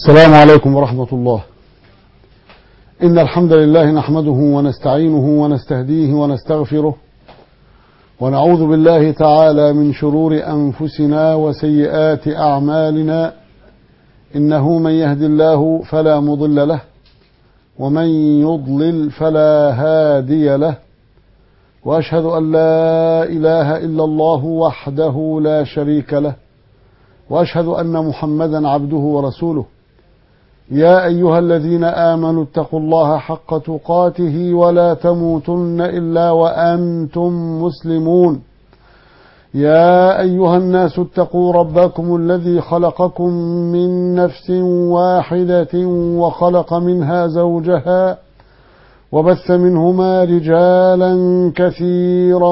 السلام عليكم ورحمة الله إن الحمد لله نحمده ونستعينه ونستهديه ونستغفره ونعوذ بالله تعالى من شرور أنفسنا وسيئات أعمالنا إنه من يهد الله فلا مضل له ومن يضلل فلا هادي له وأشهد أن لا إله إلا الله وحده لا شريك له وأشهد أن محمدا عبده ورسوله يا أيها الذين آمنوا اتقوا الله حق تقاته ولا تموتن إلا وأنتم مسلمون يا أيها الناس اتقوا ربكم الذي خلقكم من نفس واحدة وخلق منها زوجها وبث منهما رجالا كثيرا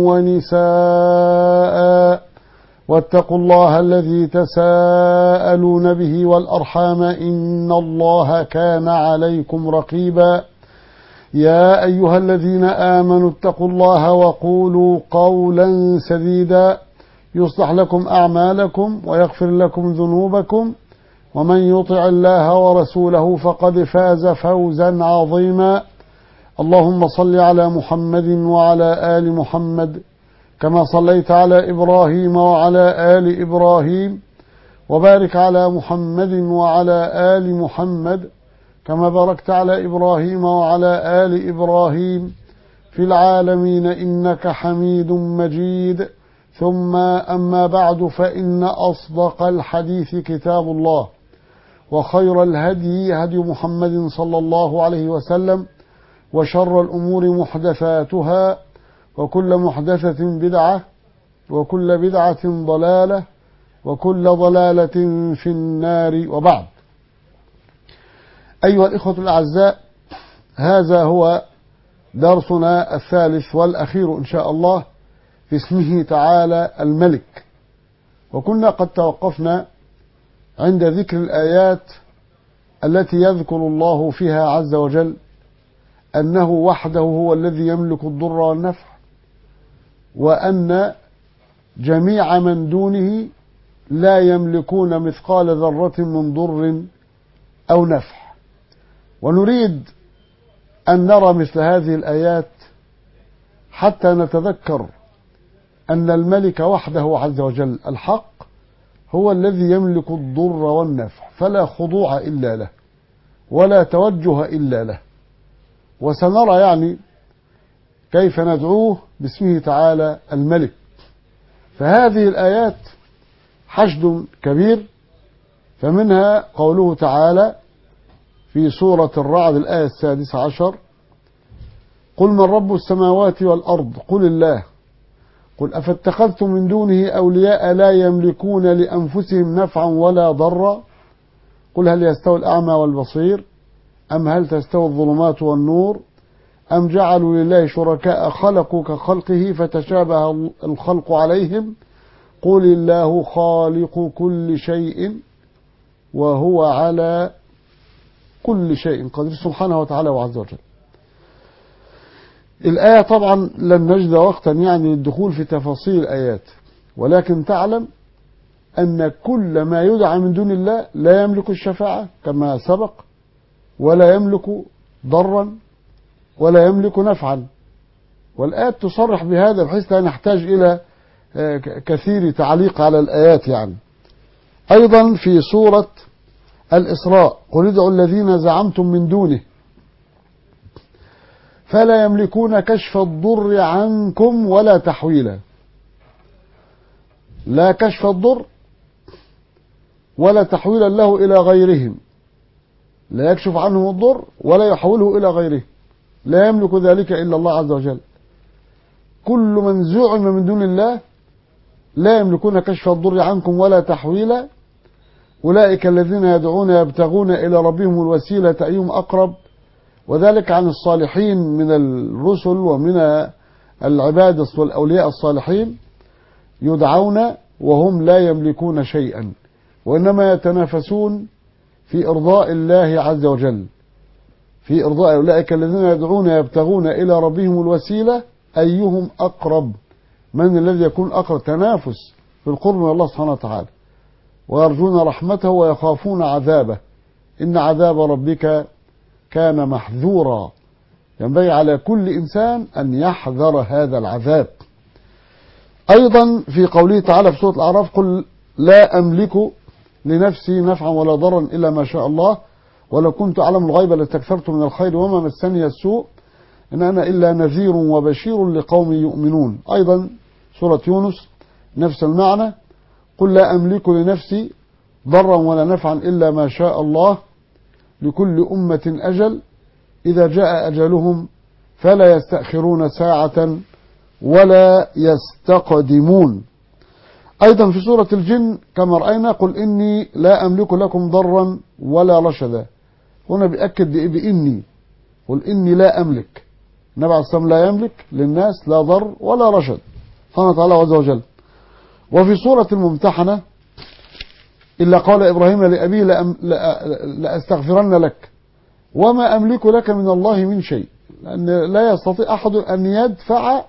ونساء واتقوا الله الذي تساءلون به والأرحام إن الله كان عليكم رقيبا يا أيها الذين آمنوا اتقوا الله وقولوا قولا سديدا يصلح لكم أعمالكم ويغفر لكم ذنوبكم ومن يطع الله ورسوله فقد فاز فوزا عظيما اللهم صل على محمد وعلى آل محمد كما صليت على إبراهيم وعلى آل إبراهيم وبارك على محمد وعلى آل محمد كما باركت على إبراهيم وعلى آل إبراهيم في العالمين إنك حميد مجيد ثم أما بعد فإن أصدق الحديث كتاب الله وخير الهدي هدي محمد صلى الله عليه وسلم وشر الأمور محدثاتها وكل محدثة بدعة وكل بدعة ضلالة وكل ضلالة في النار وبعد أيها الإخوة الأعزاء هذا هو درسنا الثالث والأخير إن شاء الله في اسمه تعالى الملك وكنا قد توقفنا عند ذكر الآيات التي يذكر الله فيها عز وجل أنه وحده هو الذي يملك الضر والنفع وأن جميع من دونه لا يملكون مثقال ذرة من ضر أو نفع ونريد أن نرى مثل هذه الآيات حتى نتذكر أن الملك وحده عز وجل الحق هو الذي يملك الضر والنفع فلا خضوع إلا له ولا توجه إلا له وسنرى يعني كيف ندعوه باسمه تعالى الملك فهذه الآيات حشد كبير فمنها قوله تعالى في سورة الرعد الآية السادسة عشر قل من رب السماوات والأرض قل الله قل أفاتخذتم من دونه أولياء لا يملكون لأنفسهم نفعا ولا ضرا قل هل يستوي الأعمى والبصير أم هل تستوي الظلمات والنور أم جعلوا لله شركاء خلقوا كخلقه فتشابه الخلق عليهم قل الله خالق كل شيء وهو على كل شيء قدير سبحانه وتعالى وعز وجل الآية طبعا لن نجد وقتا يعني للدخول في تفاصيل الآيات ولكن تعلم أن كل ما يدعى من دون الله لا يملك الشفاعة كما سبق ولا يملك ضرا ولا يملك نفعا والآيات تصرح بهذا بحيث لا نحتاج إلى كثير تعليق على الآيات يعني أيضا في سورة الإسراء قل ادعوا الذين زعمتم من دونه فلا يملكون كشف الضر عنكم ولا تحويلا لا كشف الضر ولا تحويلا له إلى غيرهم لا يكشف عنهم الضر ولا يحوله إلى غيره لا يملك ذلك إلا الله عز وجل كل من زعم من دون الله لا يملكون كشف الضر عنكم ولا تحويلا أولئك الذين يدعون يبتغون إلى ربهم الوسيلة أيهم أقرب وذلك عن الصالحين من الرسل ومن العباد والأولياء الصالحين يدعون وهم لا يملكون شيئا وإنما يتنافسون في إرضاء الله عز وجل في إرضاء أولئك الذين يدعون يبتغون إلى ربهم الوسيلة أيهم أقرب من الذي يكون أقرب تنافس في القرب من الله سبحانه وتعالى ويرجون رحمته ويخافون عذابه إن عذاب ربك كان محذورا ينبغي على كل إنسان أن يحذر هذا العذاب أيضا في قوله تعالى في سورة الأعراف قل لا أملك لنفسي نفعا ولا ضرا إلا ما شاء الله ولو كنت أعلم الغيب لاستكثرت من الخير وما مسني السوء إن أنا إلا نذير وبشير لقوم يؤمنون أيضا سورة يونس نفس المعنى قل لا أملك لنفسي ضرا ولا نفعا إلا ما شاء الله لكل أمة أجل إذا جاء أجلهم فلا يستأخرون ساعة ولا يستقدمون أيضا في سورة الجن كما رأينا قل إني لا أملك لكم ضرا ولا رشدا هنا بيأكد بإني قل إني لا أملك النبي عليه الصلاة لا يملك للناس لا ضر ولا رشد سبحانه وتعالى عز وجل وفي سورة الممتحنة إلا قال إبراهيم لأبيه لأم لأستغفرن لك وما أملك لك من الله من شيء لأن لا يستطيع أحد أن يدفع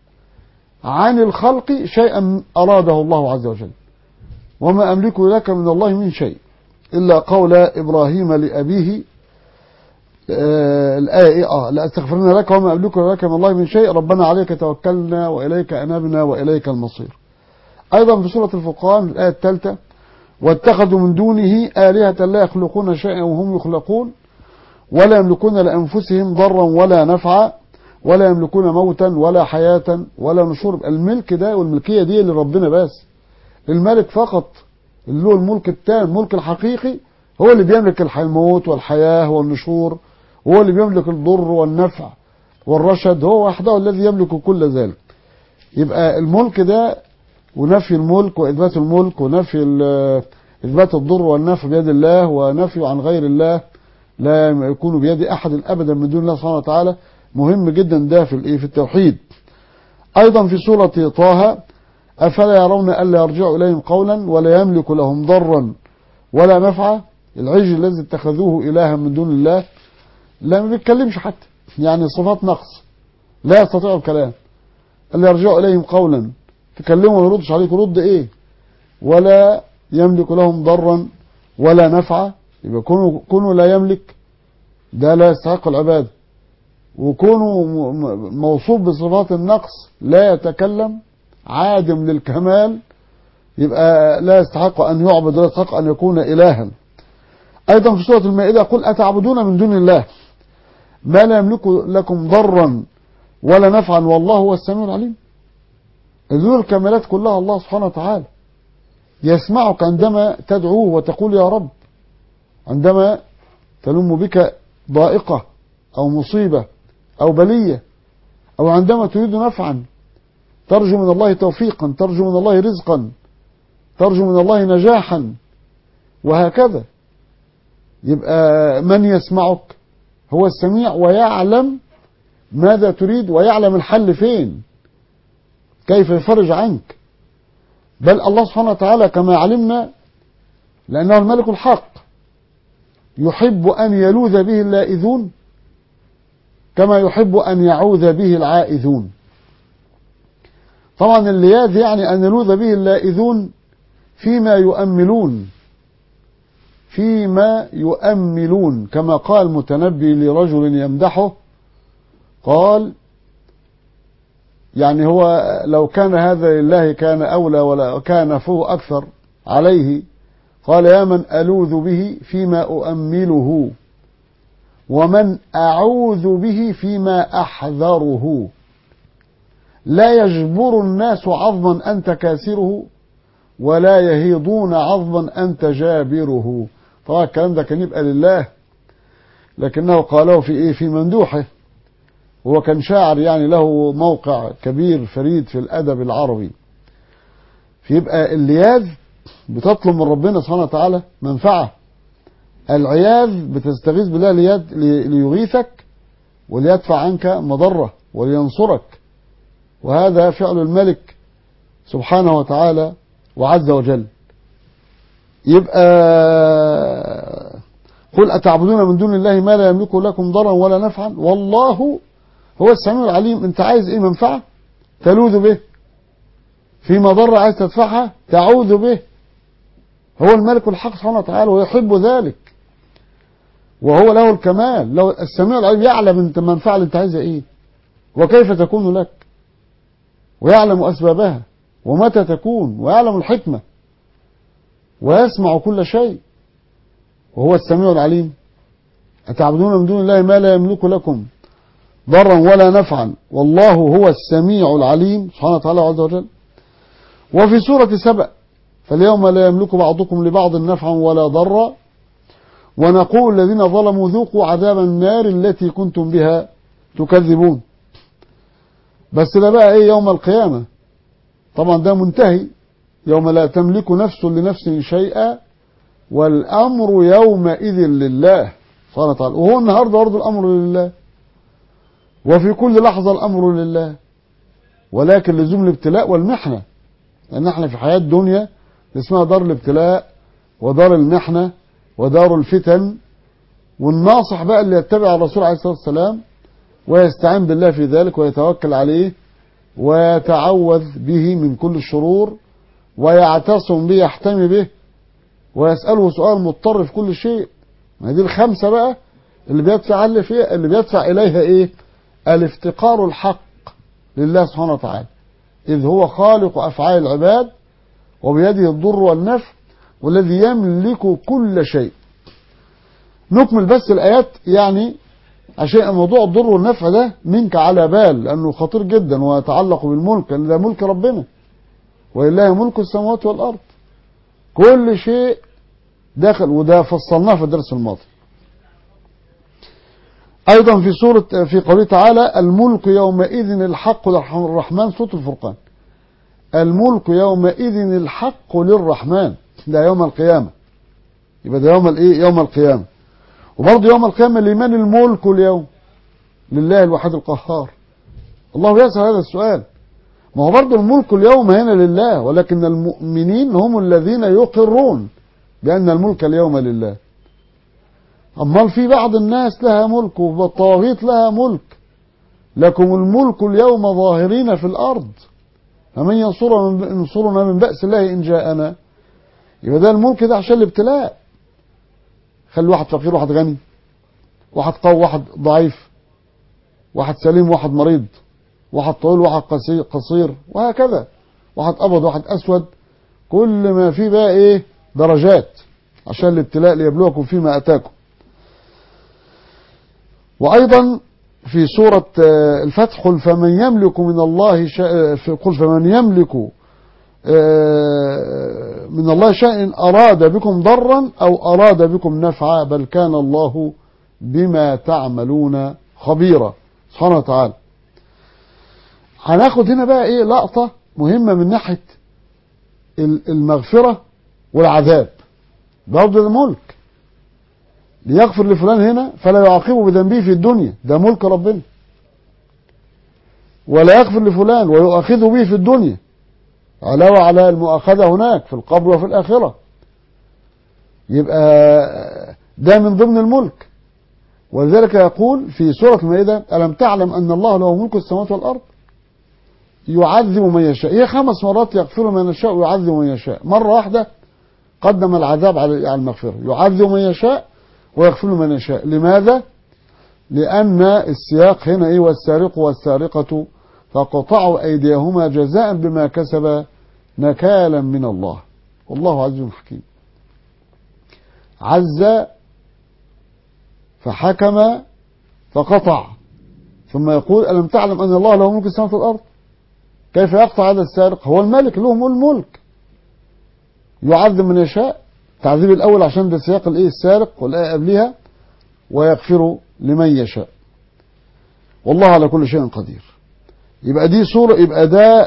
عن الخلق شيئا أراده الله عز وجل وما أملك لك من الله من شيء إلا قول إبراهيم لأبيه آه الآية آه لا أستغفرنا لك وما أملك لك من الله من شيء ربنا عليك توكلنا وإليك أنابنا وإليك المصير أيضا في سورة الفقان الآية الثالثة واتخذوا من دونه آلهة لا يخلقون شيئا وهم يخلقون ولا يملكون لأنفسهم ضرا ولا نفعا ولا يملكون موتا ولا حياة ولا نشور الملك ده والملكية دي لربنا بس الملك فقط اللي هو الملك التام الملك الحقيقي هو اللي بيملك الموت والحياة والنشور هو اللي بيملك الضر والنفع والرشد هو وحده الذي يملك كل ذلك يبقى الملك ده ونفي الملك وإثبات الملك ونفي إثبات الضر والنفع بيد الله ونفي عن غير الله لا يكون بيد أحد أبدا من دون الله سبحانه وتعالى مهم جدا ده في الايه في التوحيد ايضا في سوره طه افلا يرون الا يرجع اليهم قولا ولا يملك لهم ضرا ولا نفعا العجل الذي اتخذوه الها من دون الله لا ما بيتكلمش حتى يعني صفات نقص لا يستطيع الكلام الا يرجع اليهم قولا تكلمه وما يردش عليك رد ايه ولا يملك لهم ضرا ولا نفعا يبقى كونه كونه لا يملك ده لا يستحق العباده وكونه موصوف بصفات النقص لا يتكلم عادم للكمال يبقى لا يستحق أن يعبد ولا يستحق أن يكون إلها أيضا في سورة المائدة قل أتعبدون من دون الله ما لا يملك لكم ضرا ولا نفعا والله هو السميع العليم ذو الكمالات كلها الله سبحانه وتعالى يسمعك عندما تدعوه وتقول يا رب عندما تلم بك ضائقة أو مصيبة أو بلية أو عندما تريد نفعا ترجو من الله توفيقا ترجو من الله رزقا ترجو من الله نجاحا وهكذا يبقى من يسمعك هو السميع ويعلم ماذا تريد ويعلم الحل فين كيف يفرج عنك بل الله سبحانه وتعالى كما علمنا لأنه الملك الحق يحب أن يلوذ به اللائذون كما يحب أن يعوذ به العائذون طبعا اللياذ يعني أن يلوذ به اللائذون فيما يؤملون فيما يؤملون كما قال المتنبي لرجل يمدحه قال يعني هو لو كان هذا لله كان أولى ولا كان فوق أكثر عليه قال يا من ألوذ به فيما أؤمله ومن أعوذ به فيما أحذره لا يجبر الناس عظما أنت كاسره ولا يهيضون عظما أنت جابره طبعا الكلام ده كان يبقى لله لكنه قاله في إيه في مندوحه هو كان شاعر يعني له موقع كبير فريد في الأدب العربي فيبقى اللياذ بتطلب من ربنا سبحانه وتعالى منفعة العياذ بتستغيث بالله ليد ليغيثك وليدفع عنك مضرة ولينصرك وهذا فعل الملك سبحانه وتعالى وعز وجل يبقى قل أتعبدون من دون الله ما لا يملك لكم ضرا ولا نفعا والله هو السميع العليم انت عايز ايه منفعة تلوذ به في مضرة عايز تدفعها تعوذ به هو الملك الحق سبحانه وتعالى ويحب ذلك وهو له الكمال له السميع العليم يعلم انت المنفعة اللي انت عايزها ايه وكيف تكون لك ويعلم أسبابها ومتى تكون ويعلم الحكمة ويسمع كل شيء وهو السميع العليم أتعبدون من دون الله ما لا يملك لكم ضرا ولا نفعا والله هو السميع العليم سبحانه وتعالى عز وجل وفي سورة سبأ فاليوم لا يملك بعضكم لبعض نفعا ولا ضرا ونقول الذين ظلموا ذوقوا عذاب النار التي كنتم بها تكذبون بس ده بقى ايه يوم القيامة طبعا ده منتهي يوم لا تملك نفس لنفس شيئا والأمر يومئذ لله سبحانه وتعالى وهو النهارده برضه الأمر لله وفي كل لحظة الأمر لله ولكن لزوم الابتلاء والمحنة لأن احنا في حياة دنيا اسمها دار الابتلاء ودار المحنة ودار الفتن والناصح بقى اللي يتبع الرسول عليه الصلاة والسلام ويستعين بالله في ذلك ويتوكل عليه ويتعوذ به من كل الشرور ويعتصم به يحتمي به ويسأله سؤال مضطر في كل شيء ما دي الخمسة بقى اللي بيدفع اللي فيها اللي بيدفع إليها إيه الافتقار الحق لله سبحانه وتعالى إذ هو خالق أفعال العباد وبيده الضر والنفع والذي يملك كل شيء نكمل بس الآيات يعني عشان موضوع الضر والنفع ده منك على بال لأنه خطير جدا ويتعلق بالملك لأن ده ملك ربنا ولله ملك السماوات والأرض كل شيء داخل وده فصلناه في الدرس الماضي أيضا في سورة في قوله تعالى الملك يومئذ الحق للرحمن سورة الفرقان الملك يومئذ الحق للرحمن ده يوم القيامة يبقى ده يوم الايه يوم القيامة وبرضه يوم القيامة لمن الملك اليوم لله الواحد القهار الله يسأل هذا السؤال ما هو برضه الملك اليوم هنا لله ولكن المؤمنين هم الذين يقرون بأن الملك اليوم لله أمال في بعض الناس لها ملك والطواغيت لها ملك لكم الملك اليوم ظاهرين في الأرض فمن ينصرنا ينصرنا من بأس الله إن جاءنا يبقى ده الملك ده عشان الابتلاء خلي واحد فقير واحد غني واحد قوي واحد ضعيف واحد سليم واحد مريض واحد طويل واحد قصير وهكذا واحد أبيض واحد أسود كل ما فيه بقى إيه درجات عشان الابتلاء ليبلوكم فيما أتاكم وأيضا في سورة الفتح قل فمن يملك من الله شيء قل فمن يملك من الله شيء أراد بكم ضرا أو أراد بكم نفعا بل كان الله بما تعملون خبيرا سبحانه وتعالى هناخد هنا بقى ايه لقطة مهمة من ناحية المغفرة والعذاب برضه ده ملك ليغفر لفلان هنا فلا يعاقبه بذنبه في الدنيا ده ملك ربنا ولا يغفر لفلان ويؤاخذه به في الدنيا علاوة على المؤاخذة هناك في القبر وفي الآخرة يبقى ده من ضمن الملك ولذلك يقول في سورة المائدة ألم تعلم أن الله له ملك السماوات والأرض يعذب من يشاء هي خمس مرات يغفر من يشاء ويعذب من يشاء مرة واحدة قدم العذاب على المغفرة يعذب من يشاء ويغفر من يشاء لماذا لأن السياق هنا إيه والسارق والسارقة فقطعوا أيديهما جزاء بما كسب نكالا من الله والله عز حكيم عز فحكم فقطع ثم يقول ألم تعلم أن الله له ملك السماوات والأرض كيف يقطع هذا السارق هو الملك له الملك يعذب من يشاء التعذيب الأول عشان ده سياق الإيه السارق والآية قبلها ويغفر لمن يشاء والله على كل شيء قدير يبقى دي صورة يبقى ده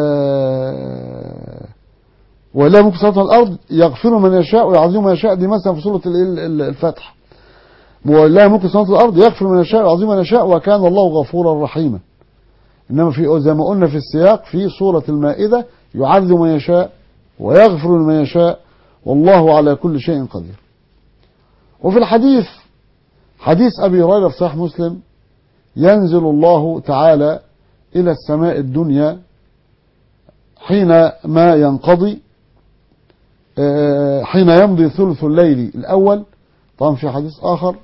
آه ولا ممكن سلطة الأرض يغفر من يشاء ويعظم من يشاء دي مثلا في سورة الفتح ولا ممكن سلطة الأرض يغفر من يشاء ويعظم من يشاء وكان الله غفورا رحيما إنما في زي ما قلنا في السياق في سورة المائدة يعذب من يشاء ويغفر من يشاء والله على كل شيء قدير وفي الحديث حديث أبي هريرة في صحيح مسلم ينزل الله تعالى إلى السماء الدنيا حين ما ينقضي حين يمضي ثلث الليل الأول طبعا في حديث آخر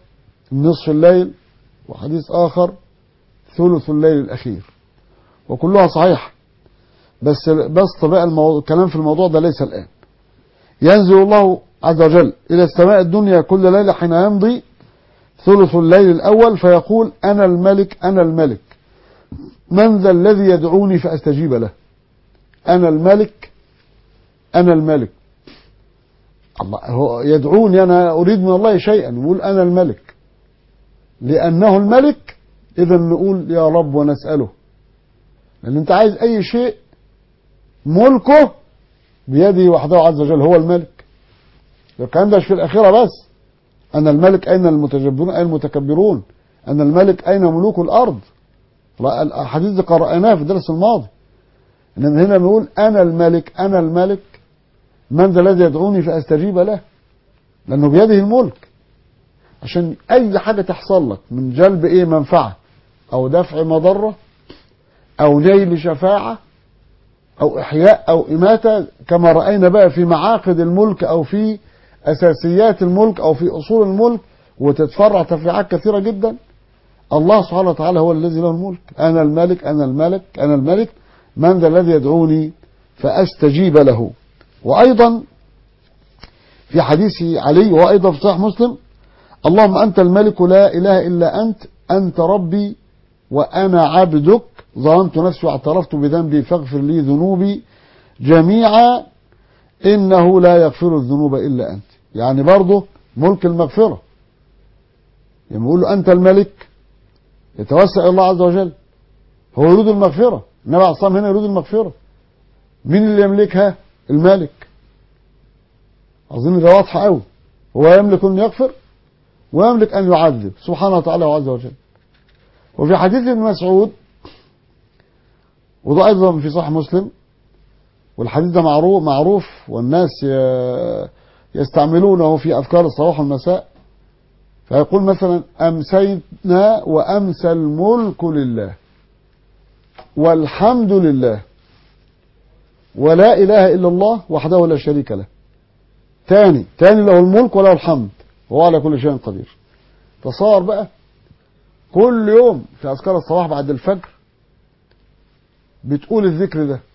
نصف الليل وحديث آخر ثلث الليل الأخير وكلها صحيحة بس بس بقى الموضوع الكلام في الموضوع ده ليس الآن ينزل الله عز وجل إلى السماء الدنيا كل ليلة حين يمضي ثلث الليل الأول فيقول أنا الملك أنا الملك من ذا الذي يدعوني فأستجيب له أنا الملك أنا الملك الله هو يدعوني أنا أريد من الله شيئا يقول أنا الملك لأنه الملك إذا نقول يا رب ونسأله لأن أنت عايز أي شيء ملكه بيده وحده عز وجل هو الملك الكلام ده مش في الآخرة بس أن الملك أين المتجبرون أين المتكبرون أن الملك أين ملوك الأرض الحديث ده قرأناه في الدرس الماضي إنما هنا بنقول أنا الملك أنا الملك من ذا الذي يدعوني فأستجيب له لأنه بيده الملك عشان أي حاجة تحصل لك من جلب إيه منفعة أو دفع مضرة أو نيل شفاعة أو إحياء أو إماتة كما رأينا بقى في معاقد الملك أو في أساسيات الملك أو في أصول الملك وتتفرع تفريعات كثيرة جدا الله سبحانه وتعالى هو الذي له الملك أنا الملك أنا الملك أنا الملك من ذا الذي يدعوني فأستجيب له وأيضا في حديث علي وأيضا في صحيح مسلم اللهم أنت الملك لا إله إلا أنت أنت ربي وأنا عبدك ظلمت نفسي واعترفت بذنبي فاغفر لي ذنوبي جميعا إنه لا يغفر الذنوب إلا أنت يعني برضه ملك المغفرة يعني يقول له أنت الملك يتوسع إلى الله عز وجل هو يريد المغفرة النبي عليه الصلاة هنا يريد المغفرة مين اللي يملكها الملك أظن ده واضحة قوي هو يملك أن يغفر ويملك أن يعذب سبحانه وتعالى وعز وجل وفي حديث ابن مسعود وده أيضا في صحيح مسلم والحديث ده معروف معروف والناس يستعملونه في أذكار الصباح والمساء فيقول مثلا أمسينا وأمسى الملك لله والحمد لله ولا إله إلا الله وحده لا شريك له تاني تاني له الملك وله الحمد وهو على كل شيء قدير تصور بقى كل يوم في أذكار الصباح بعد الفجر بتقول الذكر ده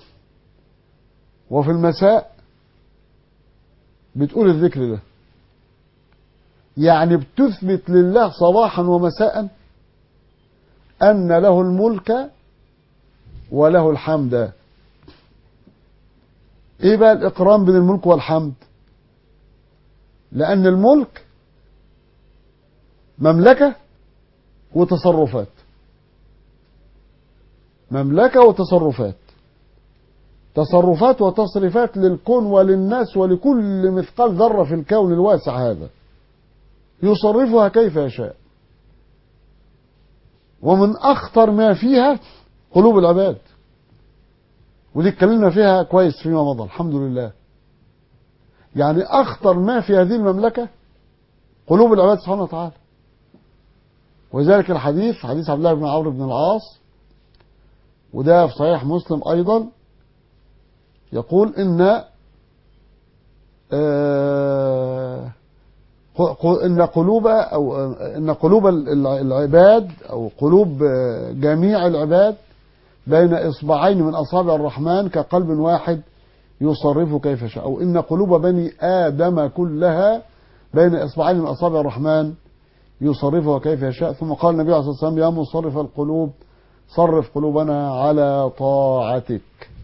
وفي المساء بتقول الذكر ده يعني بتثبت لله صباحا ومساء أن له الملك وله الحمد ايه بقى الاقران بين الملك والحمد لان الملك مملكه وتصرفات مملكه وتصرفات تصرفات وتصريفات للكون وللناس ولكل مثقال ذره في الكون الواسع هذا يصرفها كيف يشاء ومن اخطر ما فيها قلوب العباد ودي اتكلمنا فيها كويس فيما مضى الحمد لله يعني اخطر ما في هذه المملكه قلوب العباد سبحانه وتعالى وذلك الحديث حديث عبد الله بن عمرو بن العاص وده في صحيح مسلم ايضا يقول ان آه ان قلوب او ان قلوب العباد او قلوب جميع العباد بين إصبعين من أصابع الرحمن كقلب واحد يصرفه كيف شاء أو إن قلوب بني آدم كلها بين إصبعين من أصابع الرحمن يصرفها كيف يشاء ثم قال النبي عليه الصلاة والسلام يا مصرف القلوب صرف قلوبنا على طاعتك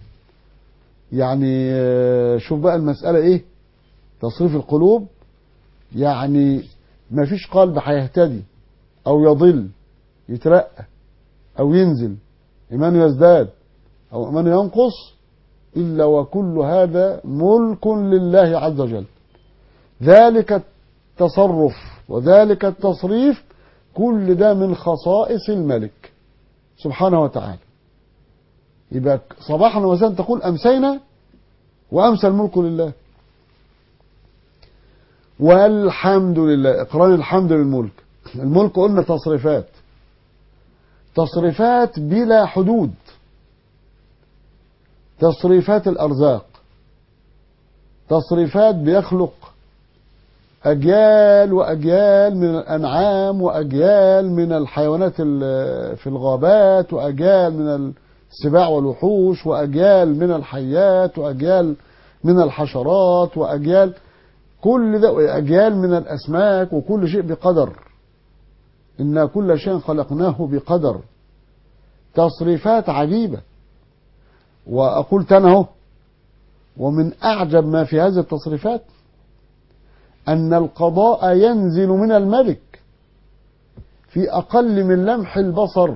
يعني شوف بقى المسألة إيه تصريف القلوب يعني ما فيش قلب هيهتدي أو يضل يترقى أو ينزل إيمانه يزداد أو إيمانه ينقص إلا وكل هذا ملك لله عز وجل ذلك التصرف وذلك التصريف كل ده من خصائص الملك سبحانه وتعالى يبقى صباحا ومساء تقول أمسينا وأمسى الملك لله والحمد لله إقران الحمد للملك الملك قلنا تصريفات تصريفات بلا حدود تصريفات الأرزاق تصريفات بيخلق أجيال وأجيال من الأنعام وأجيال من الحيوانات ال- في الغابات وأجيال من السباع والوحوش وأجيال من الحيات وأجيال من الحشرات وأجيال كل ده أجيال من الأسماك وكل شيء بقدر إن كل شيء خلقناه بقدر تصريفات عجيبة وأقول تنهو ومن أعجب ما في هذه التصريفات أن القضاء ينزل من الملك في أقل من لمح البصر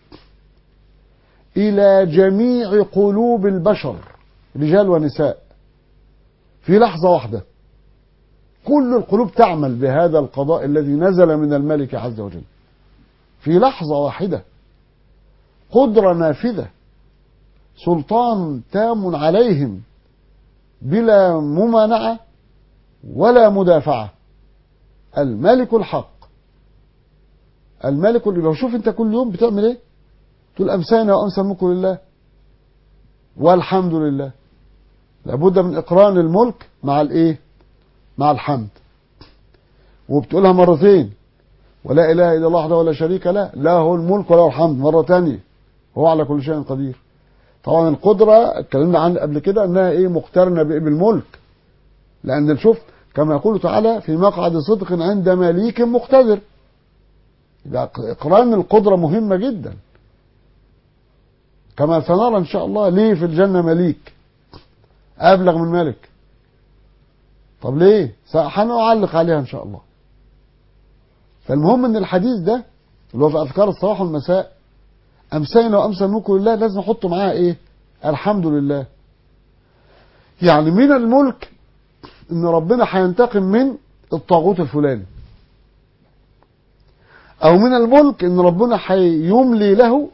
إلى جميع قلوب البشر رجال ونساء في لحظة واحدة كل القلوب تعمل بهذا القضاء الذي نزل من الملك عز وجل في لحظة واحدة قدرة نافذة سلطان تام عليهم بلا ممانعة ولا مدافعة الملك الحق الملك اللي لو شوف انت كل يوم بتعمل ايه تقول امسانا وامسى الملك لله والحمد لله لابد من اقران الملك مع الايه مع الحمد وبتقولها مرتين ولا اله الا الله وحده ولا شريك له له الملك وله الحمد مره تانية وهو على كل شيء قدير طبعا القدره اتكلمنا عن قبل كده انها ايه مقترنه بايه بالملك لان شوف كما يقول تعالى في مقعد صدق عند مليك مقتدر يبقى اقران القدره مهمه جدا كما سنرى ان شاء الله ليه في الجنه مليك ابلغ من ملك طب ليه هنعلق عليها ان شاء الله فالمهم ان الحديث ده اللي هو في اذكار الصباح والمساء امسينا وامسى الملك لله لازم نحط معاه ايه الحمد لله يعني من الملك ان ربنا هينتقم من الطاغوت الفلاني او من الملك ان ربنا هيملي له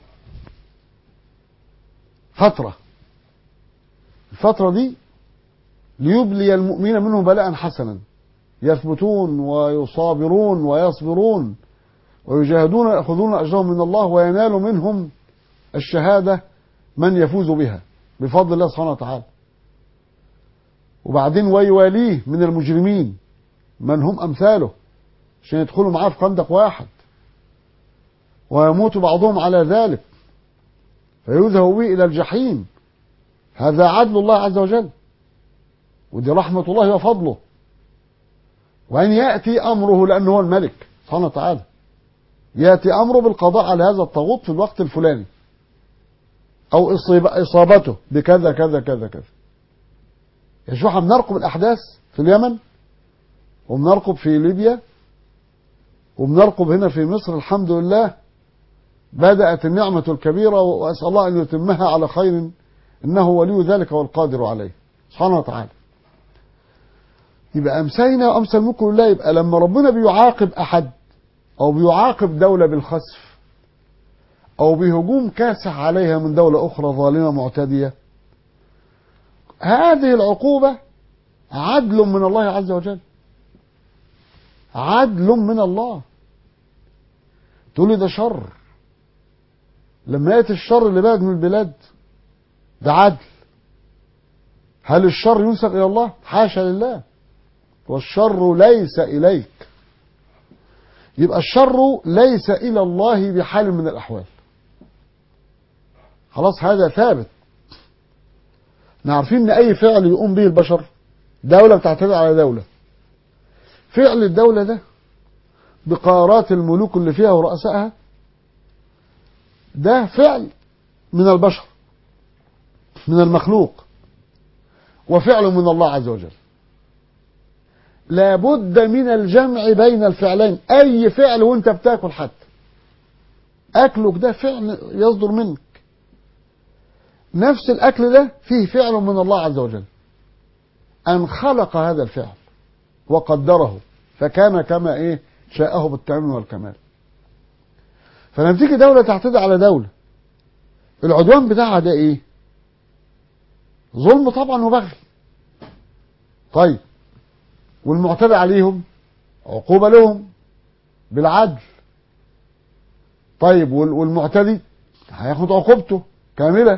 فترة الفترة دي ليبلي المؤمن منه بلاء حسنا يثبتون ويصابرون ويصبرون ويجاهدون ويأخذون أجرهم من الله وينال منهم الشهادة من يفوز بها بفضل الله سبحانه وتعالى وبعدين ويواليه من المجرمين من هم أمثاله عشان يدخلوا معاه في خندق واحد ويموت بعضهم على ذلك فيذهب به إلى الجحيم هذا عدل الله عز وجل ودي رحمة الله وفضله وأن يأتي أمره لأنه هو الملك سبحانه وتعالى يأتي أمره بالقضاء على هذا الطاغوت في الوقت الفلاني أو إصابته بكذا كذا كذا كذا يا شو بنرقب الأحداث في اليمن وبنرقب في ليبيا وبنرقب هنا في مصر الحمد لله بدأت النعمة الكبيرة وأسأل الله أن يتمها على خير إنه ولي ذلك والقادر عليه سبحانه وتعالى يبقى أمسينا وأمسى الملك لله يبقى لما ربنا بيعاقب أحد أو بيعاقب دولة بالخسف أو بهجوم كاسح عليها من دولة أخرى ظالمة معتدية هذه العقوبة عدل من الله عز وجل عدل من الله تقول لي ده شر لما يأتي الشر اللي بلد من البلاد ده عدل هل الشر ينسب إلى الله حاشا لله والشر ليس إليك يبقى الشر ليس إلى الله بحال من الأحوال خلاص هذا ثابت عارفين ان اي فعل يقوم به البشر دولة بتعتدي على دولة فعل الدولة ده بقارات الملوك اللي فيها ورؤسائها ده فعل من البشر من المخلوق وفعل من الله عز وجل لابد من الجمع بين الفعلين اي فعل وانت بتاكل حتى اكلك ده فعل يصدر منك نفس الاكل ده فيه فعل من الله عز وجل ان خلق هذا الفعل وقدره فكان كما ايه شاءه بالتمام والكمال فلما تيجي دولة تعتدي على دولة العدوان بتاعها ده ايه ظلم طبعا وبغي طيب والمعتدى عليهم عقوبة لهم بالعدل طيب والمعتدي هياخد عقوبته كاملة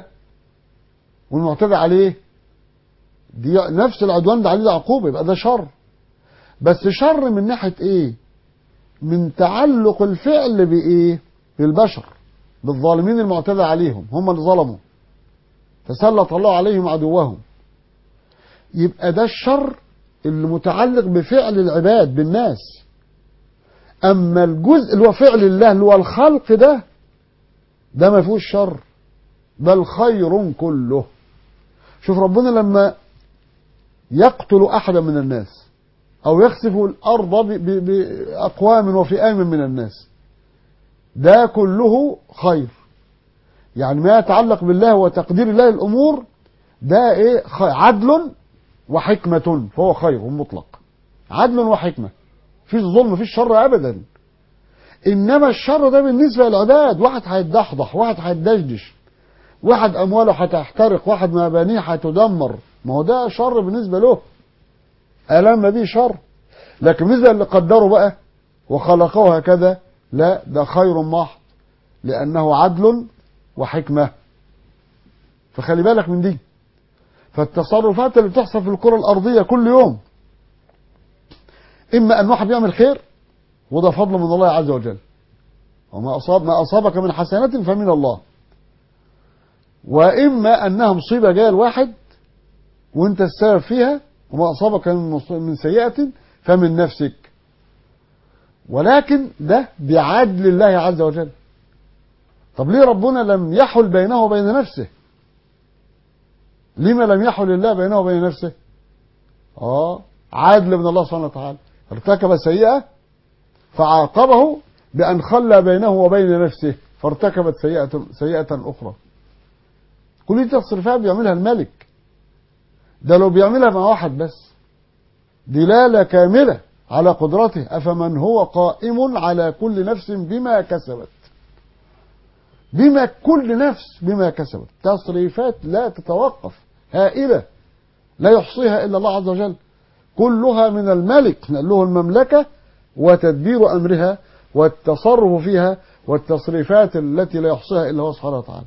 والمعتدى عليه دي نفس العدوان ده عليه ده عقوبة يبقى ده شر بس شر من ناحية ايه من تعلق الفعل بايه بالبشر بالظالمين المعتدى عليهم هم اللي ظلموا فسلط الله عليهم عدوهم يبقى ده الشر اللي متعلق بفعل العباد بالناس اما الجزء اللي هو فعل الله اللي هو الخلق ده ده ما فيهوش شر بل خير كله شوف ربنا لما يقتل احدا من الناس او يخسف الارض باقوام وفئام من الناس ده كله خير يعني ما يتعلق بالله وتقدير الله الامور ده ايه عدل وحكمة فهو خير مطلق عدل وحكمة فيش ظلم فيش شر ابدا انما الشر ده بالنسبة للعباد واحد هيتدحضح واحد هيتدشدش واحد امواله هتحترق واحد مبانيه هتدمر ما هو ده شر بالنسبة له ألم به شر لكن بالنسبة اللي قدره بقى وخلقه هكذا لا ده خير محض لأنه عدل وحكمة فخلي بالك من دي فالتصرفات اللي بتحصل في الكرة الأرضية كل يوم إما أن واحد بيعمل خير وده فضل من الله عز وجل وما أصاب ما أصابك من حسنة فمن الله وإما أنها مصيبة جاية الواحد وأنت السبب فيها وما أصابك من سيئة فمن نفسك ولكن ده بعدل الله عز وجل طب ليه ربنا لم يحل بينه وبين نفسه لما لم يحل الله بينه وبين نفسه اه عدل من الله سبحانه وتعالى ارتكب سيئة فعاقبه بأن خلى بينه وبين نفسه فارتكبت سيئة, سيئة أخرى كل دي تصرفات بيعملها الملك ده لو بيعملها مع واحد بس دلالة كاملة على قدرته أفمن هو قائم على كل نفس بما كسبت بما كل نفس بما كسبت تصريفات لا تتوقف هائلة لا يحصيها إلا الله عز وجل كلها من الملك له المملكة وتدبير أمرها والتصرف فيها والتصريفات التي لا يحصيها إلا هو سبحانه وتعالى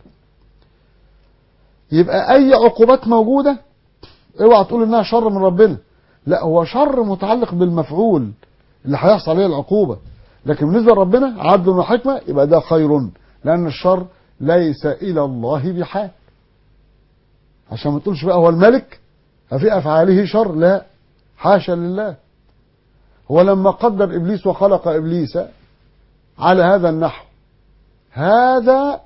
يبقى أي عقوبات موجودة اوعى تقول إنها شر من ربنا لا هو شر متعلق بالمفعول اللي هيحصل عليه العقوبة لكن بالنسبة لربنا عدل وحكمة يبقى ده خير لأن الشر ليس إلى الله بحال عشان ما تقولش بقى هو الملك ففي أفعاله شر لا حاشا لله هو لما قدر إبليس وخلق إبليس على هذا النحو هذا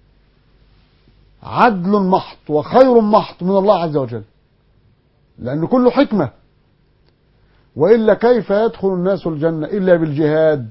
عدل محض وخير محض من الله عز وجل لأن كله حكمة وإلا كيف يدخل الناس الجنة إلا بالجهاد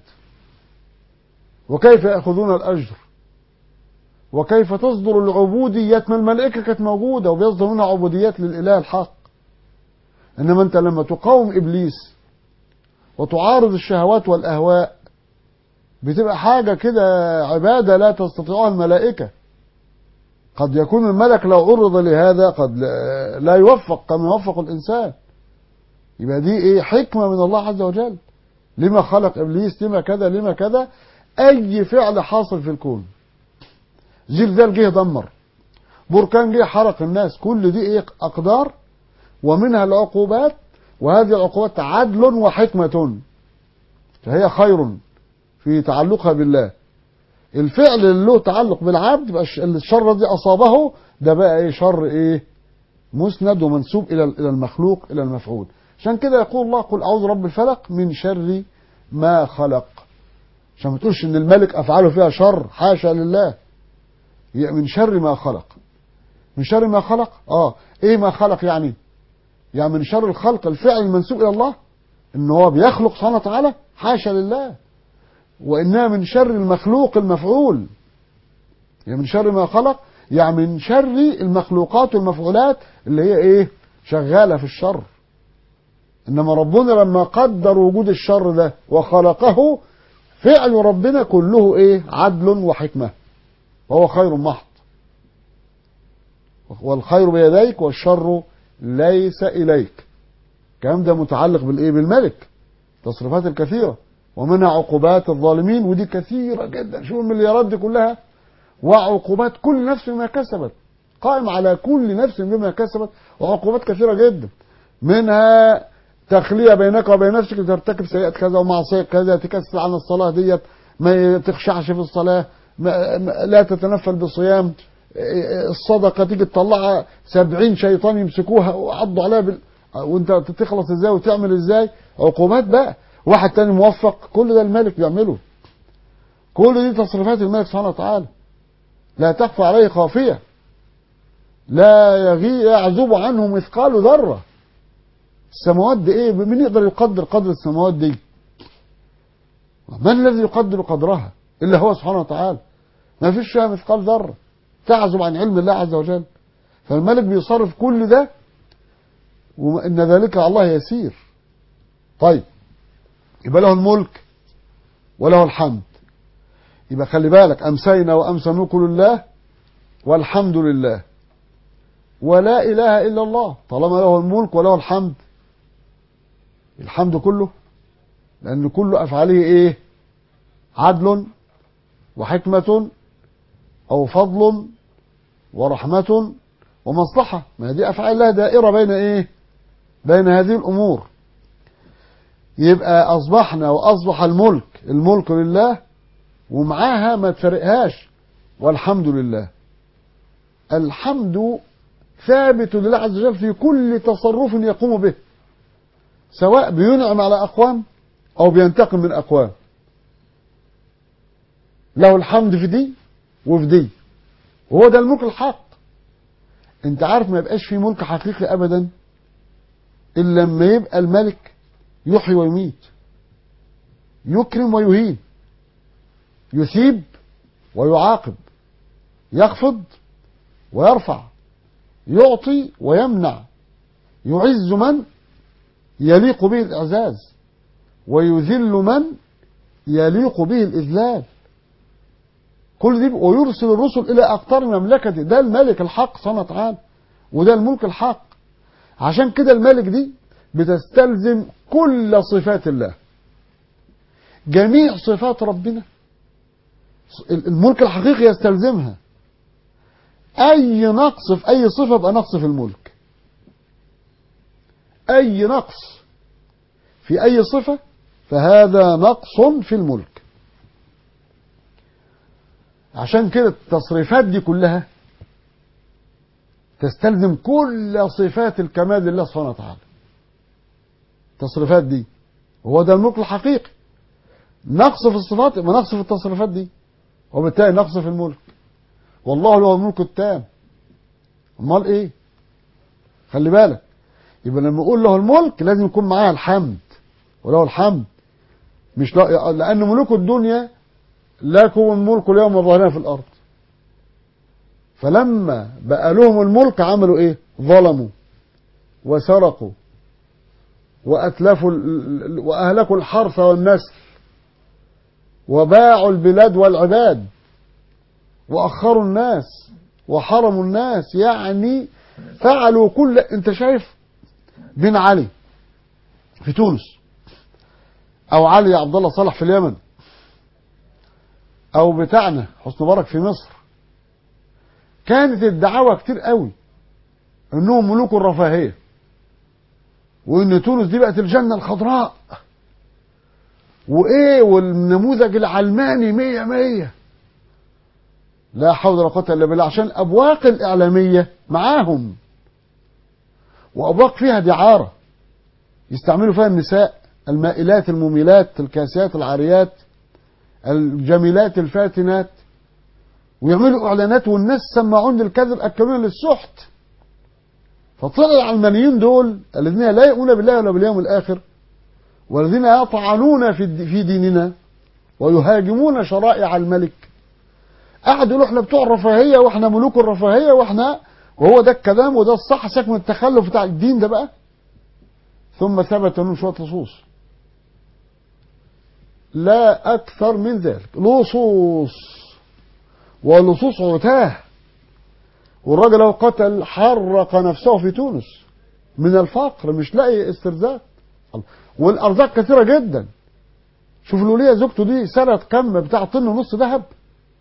وكيف يأخذون الأجر وكيف تصدر العبوديات ما الملائكة كانت موجودة وبيصدر منها عبوديات للإله الحق إنما أنت لما تقاوم إبليس وتعارض الشهوات والأهواء بتبقى حاجة كده عبادة لا تستطيعها الملائكة قد يكون الملك لو عرض لهذا قد لا يوفق كما يوفق الإنسان يبقى دي ايه حكمة من الله عز وجل لما خلق ابليس لما كذا لما كذا اي فعل حاصل في الكون زلزال جه دمر بركان جه حرق الناس كل دي ايه اقدار ومنها العقوبات وهذه العقوبات عدل وحكمة فهي خير في تعلقها بالله الفعل اللي له تعلق بالعبد يبقى الشر الذي اصابه ده بقى ايه شر ايه مسند ومنسوب الى الى المخلوق الى المفعول عشان كده يقول الله قل أعوذ رب الفلق من شر ما خلق عشان ما تقولش ان الملك افعاله فيها شر حاشا لله من شر ما خلق من شر ما خلق اه ايه ما خلق يعني يعني من شر الخلق الفعل المنسوب الى الله ان هو بيخلق سبحانه وتعالى حاشا لله وانها من شر المخلوق المفعول يعني من شر ما خلق يعني من شر المخلوقات والمفعولات اللي هي ايه شغاله في الشر انما ربنا لما قدر وجود الشر ده وخلقه فعل ربنا كله ايه عدل وحكمة وهو خير محض والخير بيديك والشر ليس اليك الكلام ده متعلق بالايه بالملك تصرفات الكثيرة ومنها عقوبات الظالمين ودي كثيرة جدا شوف المليارات دي كلها وعقوبات كل نفس بما كسبت قائم على كل نفس بما كسبت وعقوبات كثيرة جدا منها تخلية بينك وبين نفسك ترتكب سيئة كذا ومعصية كذا تكسل عن الصلاة ديت ما تخشعش في الصلاة ما ما لا تتنفل بصيام الصدقة تيجي تطلعها سبعين شيطان يمسكوها وعضوا عليها بال... وانت تخلص ازاي وتعمل ازاي عقوبات بقى واحد تاني موفق كل ده الملك بيعمله كل دي تصرفات الملك سبحانه وتعالى لا تخفى عليه خافية لا يغي يعزب عنه مثقال ذرة السماوات دي ايه مين يقدر يقدر قدر السماوات دي من الذي يقدر قدرها الا هو سبحانه وتعالى ما فيش فيها مثقال ذرة تعزب عن علم الله عز وجل فالملك بيصرف كل ده وإن ذلك على الله يسير طيب يبقى له الملك وله الحمد يبقى خلي بالك أمسينا وأمسى ملك لله والحمد لله ولا إله إلا الله طالما له الملك وله الحمد الحمد كله لأن كل أفعاله إيه عدل وحكمة أو فضل ورحمة ومصلحة ما دي أفعال الله دائرة بين إيه بين هذه الأمور يبقى أصبحنا وأصبح الملك الملك لله ومعاها ما تفرقهاش والحمد لله الحمد ثابت لله عز وجل في كل تصرف يقوم به سواء بينعم على أقوام أو بينتقم من أقوام له الحمد في دي وفي دي وهو ده الملك الحق انت عارف ما يبقاش في ملك حقيقي ابدا الا لما يبقى الملك يحيي ويميت يكرم ويهين يثيب ويعاقب يخفض ويرفع يعطي ويمنع يعز من يليق به الاعزاز ويذل من يليق به الاذلال كل دي ويرسل الرسل الى اقطار مملكته ده الملك الحق سبحانه وتعالى وده الملك الحق عشان كده الملك دي بتستلزم كل صفات الله جميع صفات ربنا الملك الحقيقي يستلزمها اي نقص في اي صفه يبقى نقص في الملك اي نقص في اي صفه فهذا نقص في الملك عشان كده التصريفات دي كلها تستلزم كل صفات الكمال لله سبحانه وتعالى التصريفات دي هو ده الملك الحقيقي نقص في الصفات يبقى نقص في التصريفات دي وبالتالي نقص في الملك والله له الملك التام امال ايه خلي بالك يبقى لما اقول له الملك لازم يكون معاه الحمد وله الحمد مش لا لان ملوك الدنيا لكم الملك اليوم ظاهرين في الارض فلما بقى لهم الملك عملوا ايه ظلموا وسرقوا واتلفوا واهلكوا الحرث والنسل وباعوا البلاد والعباد واخروا الناس وحرموا الناس يعني فعلوا كل انت شايف بن علي في تونس او علي عبد الله صالح في اليمن او بتاعنا حسن مبارك في مصر كانت الدعاوى كتير قوي انهم ملوك الرفاهيه وان تونس دي بقت الجنه الخضراء وايه والنموذج العلماني مية مية لا حول ولا قوه الا بالله عشان الابواق الاعلاميه معاهم وابواق فيها دعاره يستعملوا فيها النساء المائلات المميلات الكاسيات العاريات الجميلات الفاتنات ويعملوا اعلانات والناس سمعون للكذب اكلون للسحت فطلع العلمانيين دول الذين لا يؤمنون بالله ولا باليوم الاخر والذين يطعنون في في ديننا ويهاجمون شرائع الملك قعدوا يقولوا احنا بتوع الرفاهيه واحنا ملوك الرفاهيه واحنا وهو ده الكلام وده الصح سيبك من التخلف بتاع الدين ده بقى ثم ثبت انهم شويه لصوص لا أكثر من ذلك لصوص ولصوص عتاه والراجل لو قتل حرق نفسه في تونس من الفقر مش لاقي استرزاق والأرزاق كثيرة جدا شوف الولية زوجته دي سنة كم بتاع طن ونص ذهب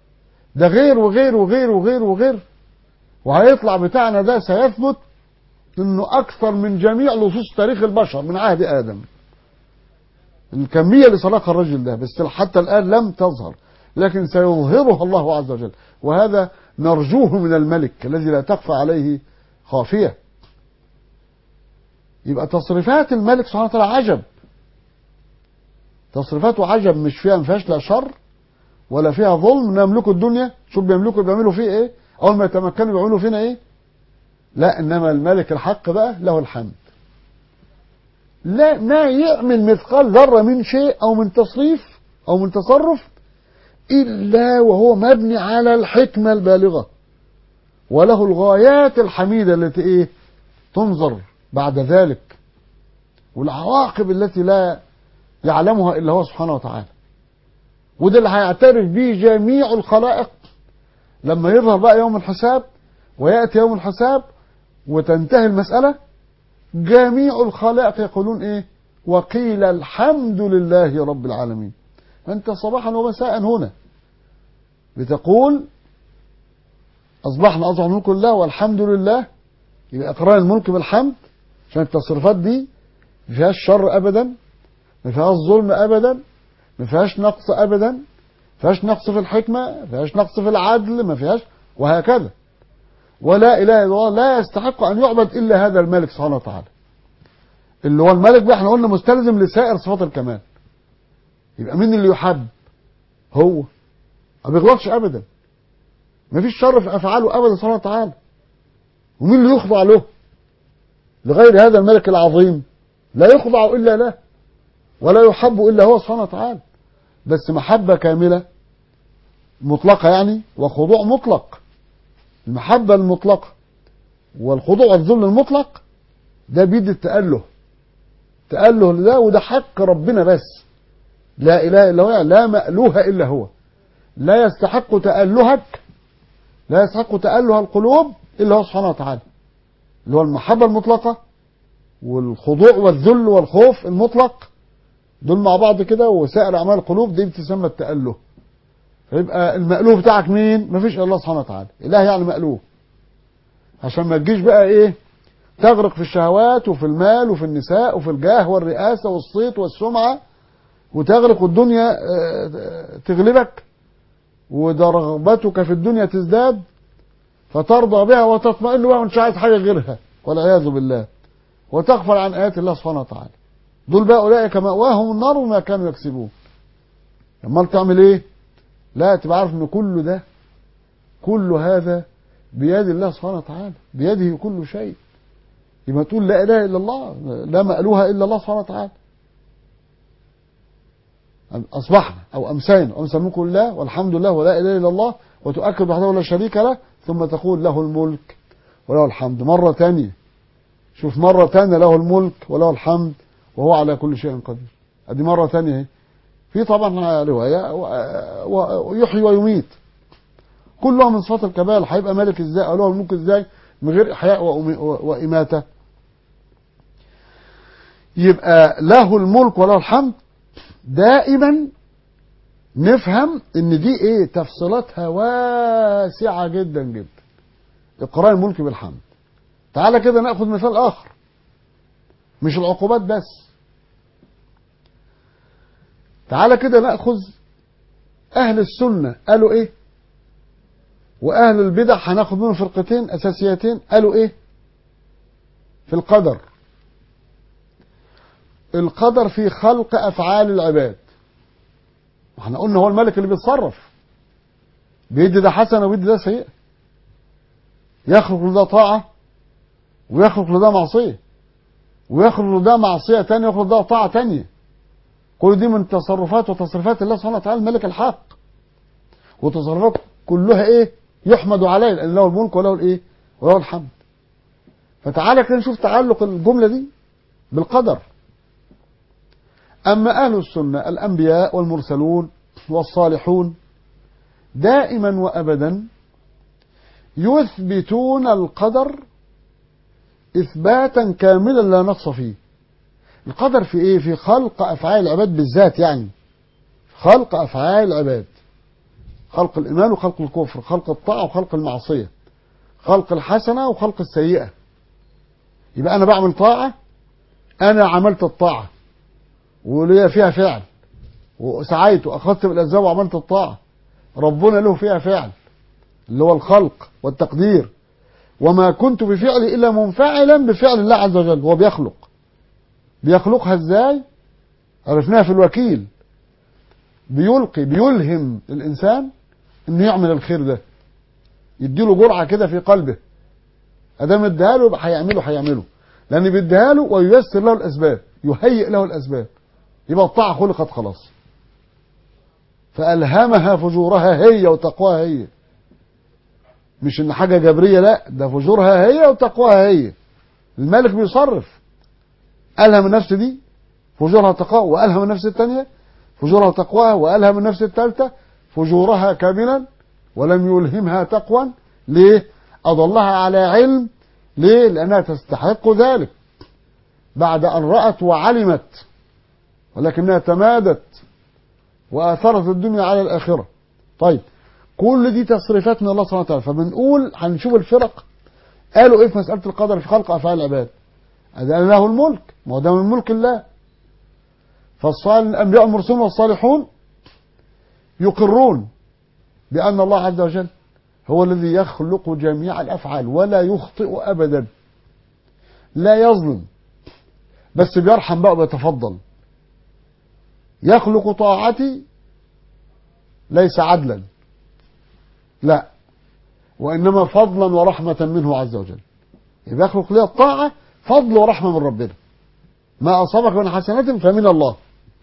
ده غير وغير وغير وغير وغير وهيطلع بتاعنا ده سيثبت انه اكثر من جميع لصوص تاريخ البشر من عهد ادم الكميه اللي صرخها الرجل ده بس حتى الان لم تظهر لكن سيظهرها الله عز وجل وهذا نرجوه من الملك الذي لا تخفى عليه خافيه يبقى تصريفات الملك سبحانه وتعالى عجب تصريفاته عجب مش فيها ما فيهاش لا شر ولا فيها ظلم نملكوا الدنيا شوف بيملكوا بيعملوا فيه ايه اول ما يتمكنوا بيعملوا فينا ايه لا انما الملك الحق بقى له الحمد لا ما يعمل مثقال ذره من شيء او من تصريف او من تصرف الا وهو مبني على الحكمه البالغه وله الغايات الحميده التي ايه تنظر بعد ذلك والعواقب التي لا يعلمها الا هو سبحانه وتعالى وده اللي هيعترف به جميع الخلائق لما يظهر بقى يوم الحساب وياتي يوم الحساب وتنتهي المساله جميع الخلائق يقولون ايه وقيل الحمد لله رب العالمين انت صباحا ومساء هنا بتقول اصبحنا اصبح الملك لله والحمد لله يبقى اقرار الملك بالحمد عشان التصرفات دي ما فيهاش شر ابدا ما فيهاش ظلم ابدا ما فيهاش نقص ابدا ما فيهاش نقص في الحكمه ما فيهاش نقص في العدل ما فيهاش وهكذا ولا اله الا الله لا يستحق ان يعبد الا هذا الملك سبحانه وتعالى اللي هو الملك بقى احنا قلنا مستلزم لسائر صفات الكمال يبقى مين اللي يحب هو ما بيغلطش ابدا ما فيش شر في افعاله ابدا سبحانه وتعالى ومين اللي يخضع له لغير هذا الملك العظيم لا يخضع الا له ولا يحب الا هو سبحانه وتعالى بس محبه كامله مطلقه يعني وخضوع مطلق المحبه المطلقه والخضوع والذل المطلق ده بيد التأله تأله لله وده حق ربنا بس لا إله إلا هو لا مألوه إلا هو لا يستحق تألهك لا يستحق تأله القلوب إلا هو سبحانه وتعالى اللي هو المحبة المطلقة والخضوع والذل والخوف المطلق دول مع بعض كده وسائر أعمال القلوب دي بتسمى التأله فيبقى المألوه بتاعك مين؟ مفيش إلا الله سبحانه وتعالى إله يعني مألوه عشان ما تجيش بقى إيه تغرق في الشهوات وفي المال وفي النساء وفي الجاه والرئاسة والصيت والسمعة وتغرق والدنيا تغلبك ورغبتك في الدنيا تزداد فترضى بها وتطمئن بها وانت عايز حاجة غيرها والعياذ بالله وتغفل عن آيات الله سبحانه وتعالى دول بقى أولئك مأواهم النار وما كانوا يكسبون امال تعمل ايه لا تبقى عارف ان كل ده كل هذا بيد الله سبحانه وتعالى بيده كل شيء يبقى تقول لا اله الا الله لا مألوها الا الله سبحانه وتعالى اصبحنا او امسينا امسى ملك الله والحمد لله ولا اله الا الله وتؤكد وحده لا شريك له ثم تقول له الملك وله الحمد مره ثانيه شوف مره ثانيه له الملك وله الحمد وهو على كل شيء قدير ادي مره ثانيه اهي في طبعا روايه ويحيي ويميت كلها من صفات الكمال هيبقى ملك ازاي او له الملك ازاي من غير احياء واماته يبقى له الملك وله الحمد دائما نفهم ان دي ايه تفصيلاتها واسعه جدا جدا اقرار الملك بالحمد تعالى كده ناخذ مثال اخر مش العقوبات بس تعالى كده ناخذ اهل السنه قالوا ايه واهل البدع هناخد منهم فرقتين اساسيتين قالوا ايه في القدر القدر في خلق افعال العباد احنا قلنا هو الملك اللي بيتصرف بيدي ده حسنه ويدي ده سيئه يخلق لده طاعه ويخلق لده معصيه ويخلق لده معصيه ثانيه ويخلق لده طاعه ثانيه كل دي من تصرفات وتصرفات الله سبحانه وتعالى الملك الحق وتصرفات كلها ايه يحمد عليه لان له الملك وله الايه وله الحمد فتعالى كده نشوف تعلق الجمله دي بالقدر اما اهل السنه الانبياء والمرسلون والصالحون دائما وابدا يثبتون القدر اثباتا كاملا لا نقص فيه القدر في ايه في خلق افعال العباد بالذات يعني خلق افعال العباد خلق الايمان وخلق الكفر خلق الطاعه وخلق المعصيه خلق الحسنه وخلق السيئه يبقى انا بعمل طاعه انا عملت الطاعه وليا فيها فعل وسعيت واخذت بالاسباب وعملت الطاعه ربنا له فيها فعل اللي هو الخلق والتقدير وما كنت بفعلي الا منفعلا بفعل الله عز وجل هو بيخلق بيخلقها ازاي عرفناها في الوكيل بيلقي بيلهم الانسان انه يعمل الخير ده يديله جرعه كده في قلبه ادام اداها له يبقى هيعمله هيعمله لان بيديها له وييسر له الاسباب يهيئ له الاسباب يبقى الطاعه خلقت خلاص فالهمها فجورها هي وتقواها هي مش ان حاجه جبريه لا ده فجورها هي وتقواها هي الملك بيصرف الهم النفس دي فجورها تقوى والهم النفس الثانيه فجورها تقواها والهم النفس الثالثه فجورها كاملا ولم يلهمها تقوى ليه اضلها على علم ليه لانها تستحق ذلك بعد ان رات وعلمت ولكنها تمادت واثرت الدنيا على الاخره طيب كل دي تصريفات من الله سبحانه وتعالى فبنقول هنشوف الفرق قالوا ايه في مساله القدر في خلق افعال العباد هذا له الملك ما هو ده من ملك الله فالصالح الانبياء المرسلون والصالحون يقرون بان الله عز وجل هو الذي يخلق جميع الافعال ولا يخطئ ابدا لا يظلم بس بيرحم بقى ويتفضل يخلق طاعتي ليس عدلا لا وإنما فضلا ورحمة منه عز وجل يبقى يخلق لي الطاعة فضل ورحمة من ربنا ما أصابك من حسنات فمن الله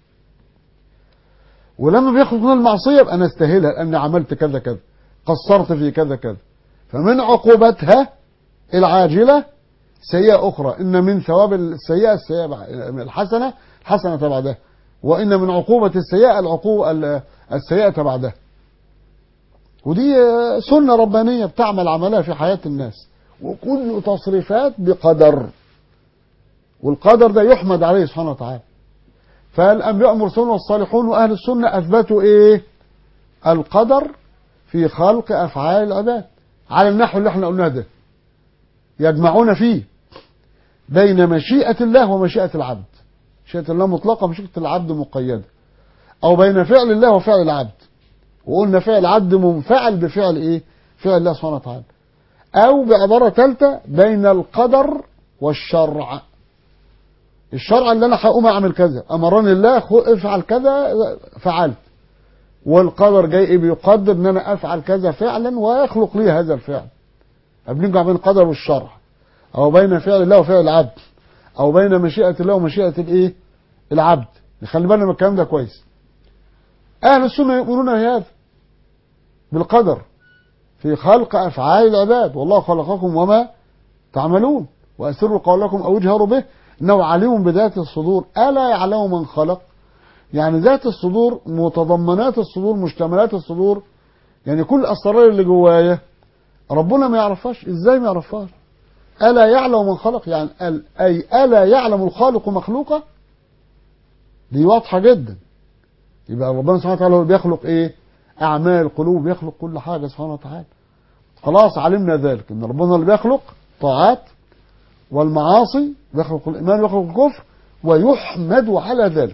ولما بيخلق لنا المعصية يبقى أنا استاهلها لأني عملت كذا كذا قصرت في كذا كذا فمن عقوبتها العاجلة سيئة أخرى إن من ثواب السيئة السيئة من الحسنة حسنة بعدها وإن من عقوبة السيئة العقوبة السيئة بعدها ودي سنة ربانية بتعمل عملها في حياة الناس وكل تصريفات بقدر والقدر ده يحمد عليه سبحانه وتعالى فالأنبياء المرسلون والصالحون وأهل السنة أثبتوا إيه القدر في خلق أفعال العباد على النحو اللي احنا قلناه ده يجمعون فيه بين مشيئة الله ومشيئة العبد مشيئة الله مطلقة ومشيئة العبد مقيدة أو بين فعل الله وفعل العبد وقلنا فعل عبد منفعل بفعل ايه فعل الله سبحانه وتعالى او بعبارة ثالثة بين القدر والشرع الشرع اللي انا هقوم اعمل كذا امرني الله افعل كذا فعلت والقدر جاي ايه بيقدر ان انا افعل كذا فعلا ويخلق لي هذا الفعل بنجمع بين القدر والشرع او بين فعل الله وفعل العبد او بين مشيئة الله ومشيئة الايه العبد نخلي بالنا من الكلام ده كويس اهل السنة يؤمنون بهذا بالقدر في خلق أفعال العباد والله خلقكم وما تعملون وأسروا قولكم أو اجهروا به إنه عليم بذات الصدور ألا يعلم من خلق يعني ذات الصدور متضمنات الصدور مشتملات الصدور يعني كل الأسرار اللي جوايا ربنا ما يعرفهاش إزاي ما يعرفهاش ألا يعلم من خلق يعني أي ألا يعلم الخالق مخلوقه دي واضحة جدا يبقى ربنا سبحانه وتعالى هو بيخلق ايه اعمال القلوب بيخلق كل حاجه سبحانه وتعالى خلاص علمنا ذلك ان ربنا اللي بيخلق طاعات والمعاصي بيخلق الايمان ويخلق الكفر ويحمد على ذلك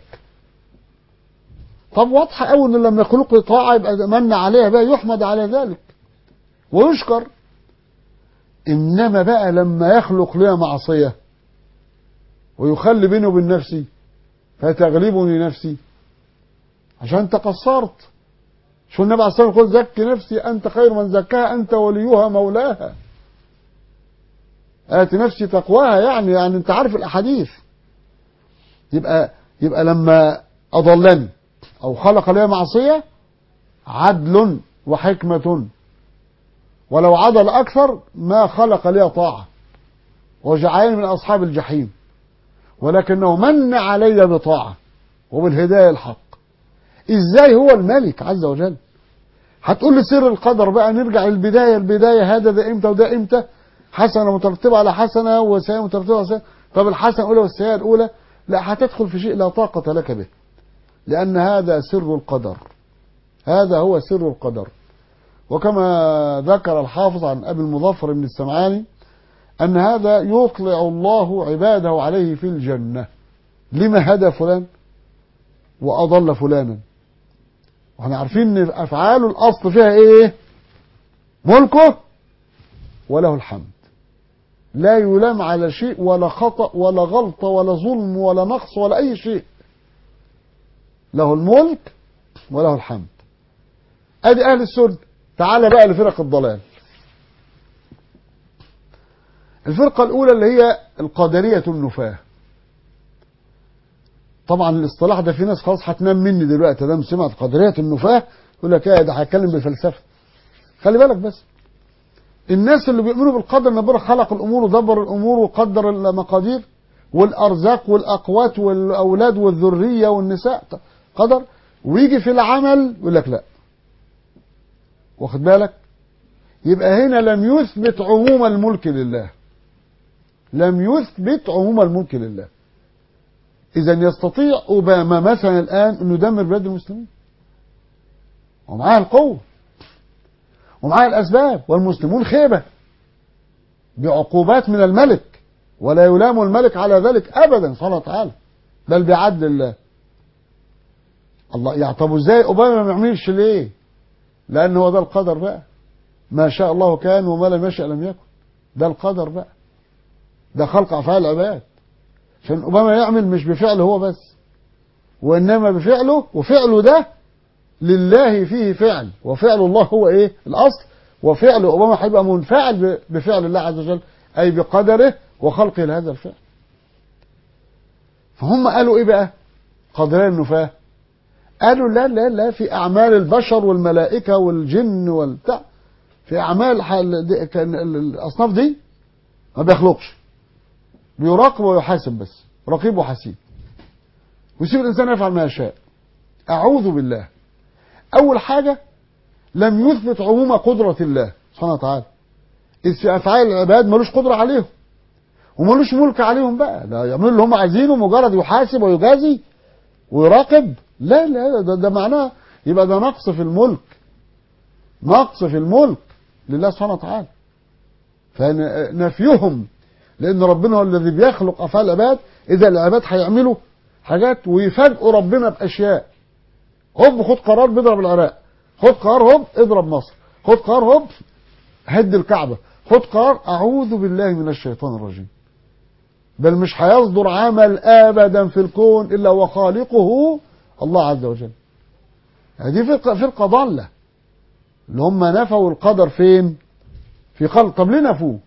طب واضحه قوي ان لما يخلق لي طاعه يبقى من عليها بقى يحمد على ذلك ويشكر انما بقى لما يخلق لي معصيه ويخلي بيني وبين نفسي فتغلبني نفسي عشان انت قصرت شو النبي عليه الصلاه والسلام يقول زكي نفسي انت خير من زكاها انت وليها مولاها آت نفسي تقواها يعني يعني انت عارف الاحاديث يبقى يبقى لما اضلني او خلق لي معصيه عدل وحكمه ولو عدل اكثر ما خلق لي طاعه وجعلني من اصحاب الجحيم ولكنه من علي بطاعه وبالهدايه الحق ازاي هو الملك عز وجل هتقول لي سر القدر بقى نرجع للبدايه البدايه هذا ده امتى وده امتى حسنه مترتبه على حسنه وسيئه مترتبه على سيئه طب الحسنه الاولى والسيئه الاولى لا هتدخل في شيء لا طاقه لك به لان هذا سر القدر هذا هو سر القدر وكما ذكر الحافظ عن ابي المظفر بن السمعاني أن هذا يطلع الله عباده عليه في الجنة لما هدى فلان وأضل فلانا واحنا عارفين ان افعاله الاصل فيها ايه ملكه وله الحمد لا يلام على شيء ولا خطأ ولا غلطة ولا ظلم ولا نقص ولا أي شيء له الملك وله الحمد ادي اهل السنة تعال بقى لفرق الضلال الفرقة الأولى اللي هي القدرية النفاة طبعا الاصطلاح ده في ناس خلاص هتنام مني دلوقتي دام سمعت قدرية النفاة يقول لك ايه ده هيتكلم بالفلسفة خلي بالك بس الناس اللي بيؤمنوا بالقدر ان ربنا خلق الامور ودبر الامور وقدر المقادير والارزاق والاقوات والاولاد والذريه والنساء قدر ويجي في العمل يقول لك لا واخد بالك يبقى هنا لم يثبت عموم الملك لله لم يثبت عموم الملك لله اذا يستطيع اوباما مثلا الان انه يدمر بلاد المسلمين ومعاه القوه ومعاه الاسباب والمسلمون خيبه بعقوبات من الملك ولا يلام الملك على ذلك ابدا سبحانه وتعالى بل بعدل الله الله يعني طب ازاي اوباما ما يعملش ليه لان هو ده القدر بقى ما شاء الله كان وما لم يشاء لم يكن ده القدر بقى ده خلق افعال العباد عشان اوباما يعمل مش بفعله هو بس وانما بفعله وفعله ده لله فيه فعل وفعل الله هو ايه الاصل وفعل اوباما هيبقى منفعل بفعل الله عز وجل اي بقدره وخلقه لهذا الفعل فهم قالوا ايه بقى قدرين النفاه قالوا لا لا لا في اعمال البشر والملائكه والجن والبتاع في اعمال دي كان الاصناف دي ما بيخلقش بيراقب ويحاسب بس رقيب وحسيب ويسيب الانسان يفعل ما يشاء اعوذ بالله اول حاجه لم يثبت عموم قدره الله سبحانه وتعالى اذ في افعال العباد ملوش قدره عليهم وملوش ملك عليهم بقى لا يعملوا اللي هم عايزينه مجرد يحاسب ويجازي ويراقب لا لا ده, ده معناه يبقى ده نقص في الملك نقص في الملك لله سبحانه وتعالى فنفيهم لان ربنا هو الذي بيخلق افعال العباد اذا العباد هيعملوا حاجات ويفاجئوا ربنا باشياء هوب خد قرار بيضرب العراق خد قرار هوب اضرب مصر خد قرار هوب هد الكعبه خد قرار اعوذ بالله من الشيطان الرجيم بل مش هيصدر عمل ابدا في الكون الا وخالقه الله عز وجل هذه فرقه فرقه ضاله اللي هم نفوا القدر فين في خلق طب ليه نفوه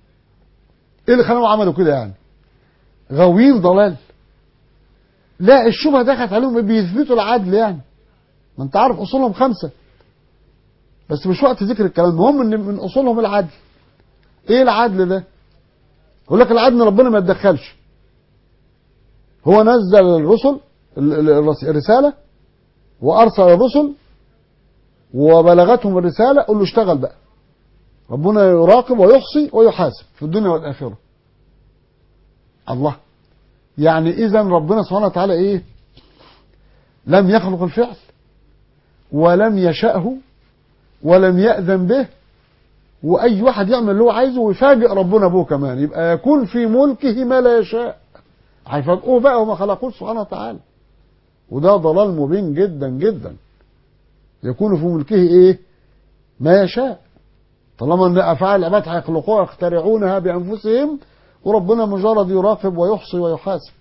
ايه اللي خلاهم عملوا كده يعني غاويين ضلال لا الشبهه دخلت عليهم بيثبتوا العدل يعني ما انت عارف اصولهم خمسه بس مش وقت ذكر الكلام المهم ان من اصولهم العدل ايه العدل ده يقول لك العدل ربنا ما يتدخلش هو نزل الرسل الرساله وارسل الرسل وبلغتهم الرساله قل له اشتغل بقى ربنا يراقب ويحصي ويحاسب في الدنيا والاخره الله يعني اذا ربنا سبحانه وتعالى ايه لم يخلق الفعل ولم يشأه ولم يأذن به وأي واحد يعمل اللي هو عايزه ويفاجئ ربنا به كمان يبقى يكون في ملكه ما لا يشاء هيفاجئوه بقى وما خلقوه سبحانه وتعالى وده ضلال مبين جدا جدا يكون في ملكه ايه ما يشاء طالما ان افعال العباد هيخلقوها يخترعونها بانفسهم وربنا مجرد يراقب ويحصي ويحاسب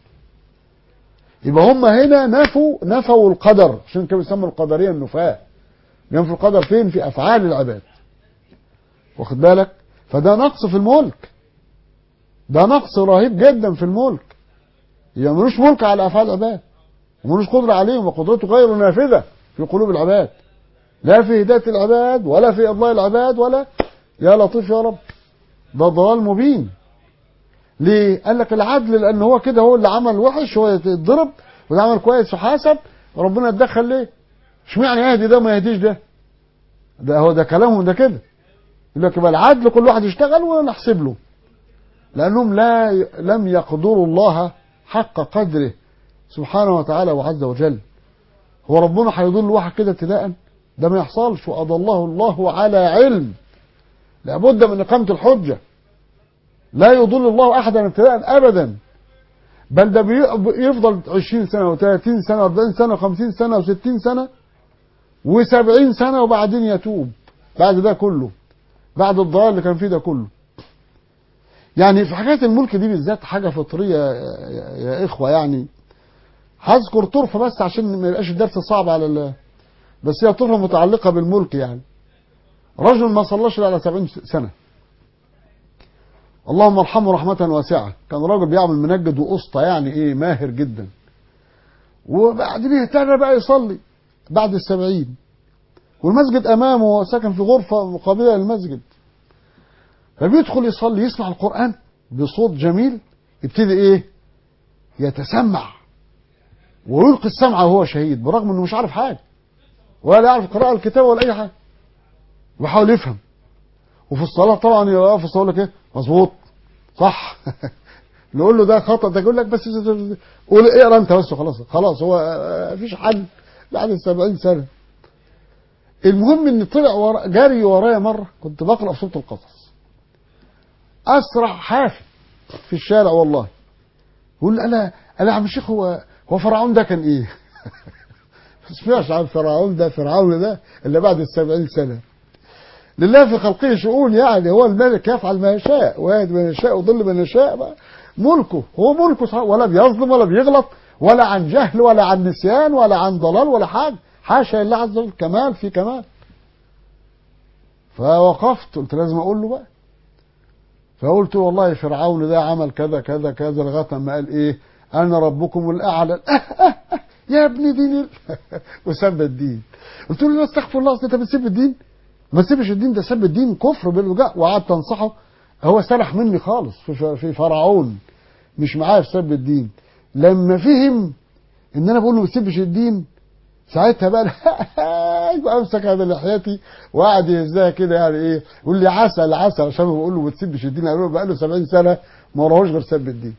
يبقى هم هنا نفوا نفوا القدر عشان كده بيسموا القدريه النفاه ينفوا القدر فين في افعال العباد واخد بالك فده نقص في الملك ده نقص رهيب جدا في الملك يعني ملوش ملك على افعال العباد وملوش قدره عليهم وقدرته غير نافذه في قلوب العباد لا في هدايه العباد ولا في اضلاع العباد ولا يا لطيف يا رب ده ضلال مبين ليه؟ قال لك العدل لان هو كده هو اللي عمل وحش هو يتضرب واللي عمل كويس وحاسب وربنا اتدخل ليه؟ اشمعنى يهدي ده وما يهديش ده؟ ده هو ده كلامهم ده كده يقول لك يبقى العدل كل واحد يشتغل ونحسب له لانهم لا لم يقدروا الله حق قدره سبحانه وتعالى وعز وجل هو ربنا هيضل واحد كده ابتداء ده ما يحصلش واضله الله على علم لابد من اقامه الحجه لا يضل الله احدا ابتداء ابدا بل ده بي- يفضل 20 سنه و30 سنه و40 سنه و50 سنه و60 سنه و70 سنه وبعدين يتوب بعد ده كله بعد الضلال اللي كان فيه ده كله يعني في حكايه الملك دي بالذات حاجه فطريه يا, يا, يا اخوه يعني هذكر طرفه بس عشان ما يبقاش الدرس صعب على ال بس هي طرفه متعلقه بالملك يعني رجل ما صلاش إلا على 70 سنه اللهم ارحمه رحمة واسعة كان راجل بيعمل منجد وقسطة يعني ايه ماهر جدا وبعدين اهتدى بقى يصلي بعد السبعين والمسجد امامه وسكن في غرفة مقابلة للمسجد فبيدخل يصلي يسمع القرآن بصوت جميل يبتدي ايه يتسمع ويلقي السمع وهو شهيد برغم انه مش عارف حاجة ولا يعرف قراءة الكتاب ولا اي حاجة ويحاول يفهم وفي الصلاة طبعا يقف في الصلاة يقول لك ايه مظبوط صح نقول له ده خطأ ده يقول لك بس قول اقرا انت بس خلاص خلاص هو مفيش حل بعد السبعين سنة المهم ان طلع ورا جري ورايا مرة كنت بقرأ في سورة القصص اسرع حافي في الشارع والله يقول لي انا انا يا عم الشيخ هو هو فرعون ده كان ايه؟ ما سمعش عن فرعون ده فرعون ده الا بعد السبعين سنه لله في خلقه شؤون يعني هو الملك يفعل ما يشاء ويهدي من يشاء ويضل من يشاء بقى ملكه هو ملكه صح ولا بيظلم ولا بيغلط ولا عن جهل ولا عن نسيان ولا عن ضلال ولا حاجه حاشا لله عز وجل كمال في كمال فوقفت قلت لازم اقول له بقى فقلت والله فرعون ده عمل كذا كذا كذا لغايه ما قال ايه انا ربكم الاعلى أه أه أه يا ابن دين وسب الدين قلت له لا استغفر الله اصل انت بتسب الدين ما تسيبش الدين ده سب الدين كفر بالوجاء وقعدت انصحه هو سرح مني خالص في في فرعون مش معايا في سب الدين لما فهم ان انا بقول له ما تسيبش الدين ساعتها بقى يبقى امسك هذا لحيتي وقعد يهزها كده يعني ايه يقول لي عسل عسل عشان بقول له ما تسيبش الدين قالوا له بقى له 70 سنه ما وراهوش غير سب الدين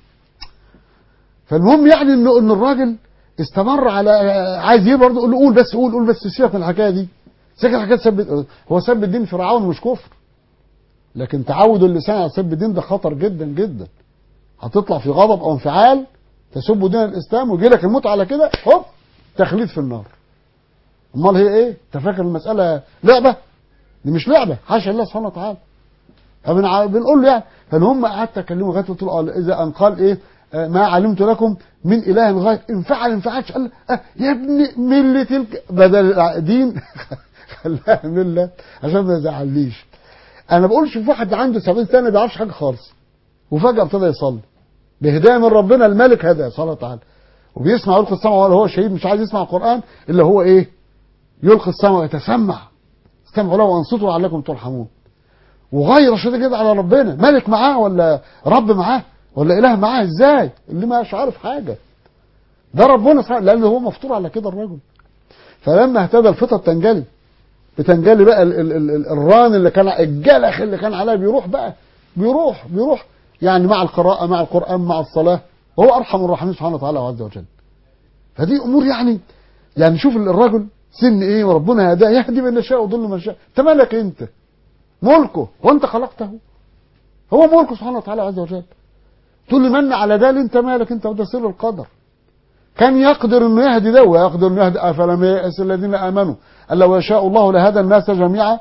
فالمهم يعني انه ان الراجل استمر على عايز ايه برضه قول له قول بس قول قول بس سيبك من الحكايه دي سيبك من حكايه سب هو سب الدين فرعون مش كفر لكن تعود اللسان على سب الدين ده خطر جدا جدا هتطلع في غضب او انفعال تسب دين الاسلام ويجي لك الموت على كده هوب تخليد في النار امال هي ايه انت فاكر المساله لعبه دي مش لعبه حاشا الله سبحانه وتعالى بنقول له يعني فالهم قعدت اكلمه لغايه قلت له اذا ان قال ايه آه ما علمت لكم من اله غير انفعل انفعلش قال آه يا ابن مله الك... بدل دين خلاها مله عشان ما يزعليش انا بقولش في واحد عنده 70 سنه ما بيعرفش حاجه خالص وفجاه ابتدى يصلي بهدايه من ربنا الملك هداه سبحانه وتعالى وبيسمع يلقي السمع ولا هو شهيد مش عايز يسمع القران الا هو ايه يلقي السمع ويتسمع استمعوا له وانصتوا لعلكم ترحمون وغير شديد كده على ربنا ملك معاه ولا رب معاه ولا اله معاه ازاي اللي مش عارف حاجه ده ربنا سبحانه لان هو مفطور على كده الرجل فلما اهتدى الفطر تنجلي بتنجلي بقى ال ال ال الران اللي كان الجلخ اللي كان عليها بيروح بقى بيروح بيروح يعني مع القراءة مع القرآن مع الصلاة وهو أرحم الراحمين سبحانه وتعالى عز وجل فدي أمور يعني يعني شوف الرجل سن إيه وربنا هداه يهدي من يشاء ويضل من يشاء أنت مالك أنت ملكه وأنت خلقته هو ملكه سبحانه وتعالى عز وجل تقول لي من على ده أنت مالك أنت وده سر القدر كان يقدر انه يهدي ده ويقدر انه يهدي افلم يأس الذين امنوا الا لو يشاء الله لهدى الناس جميعا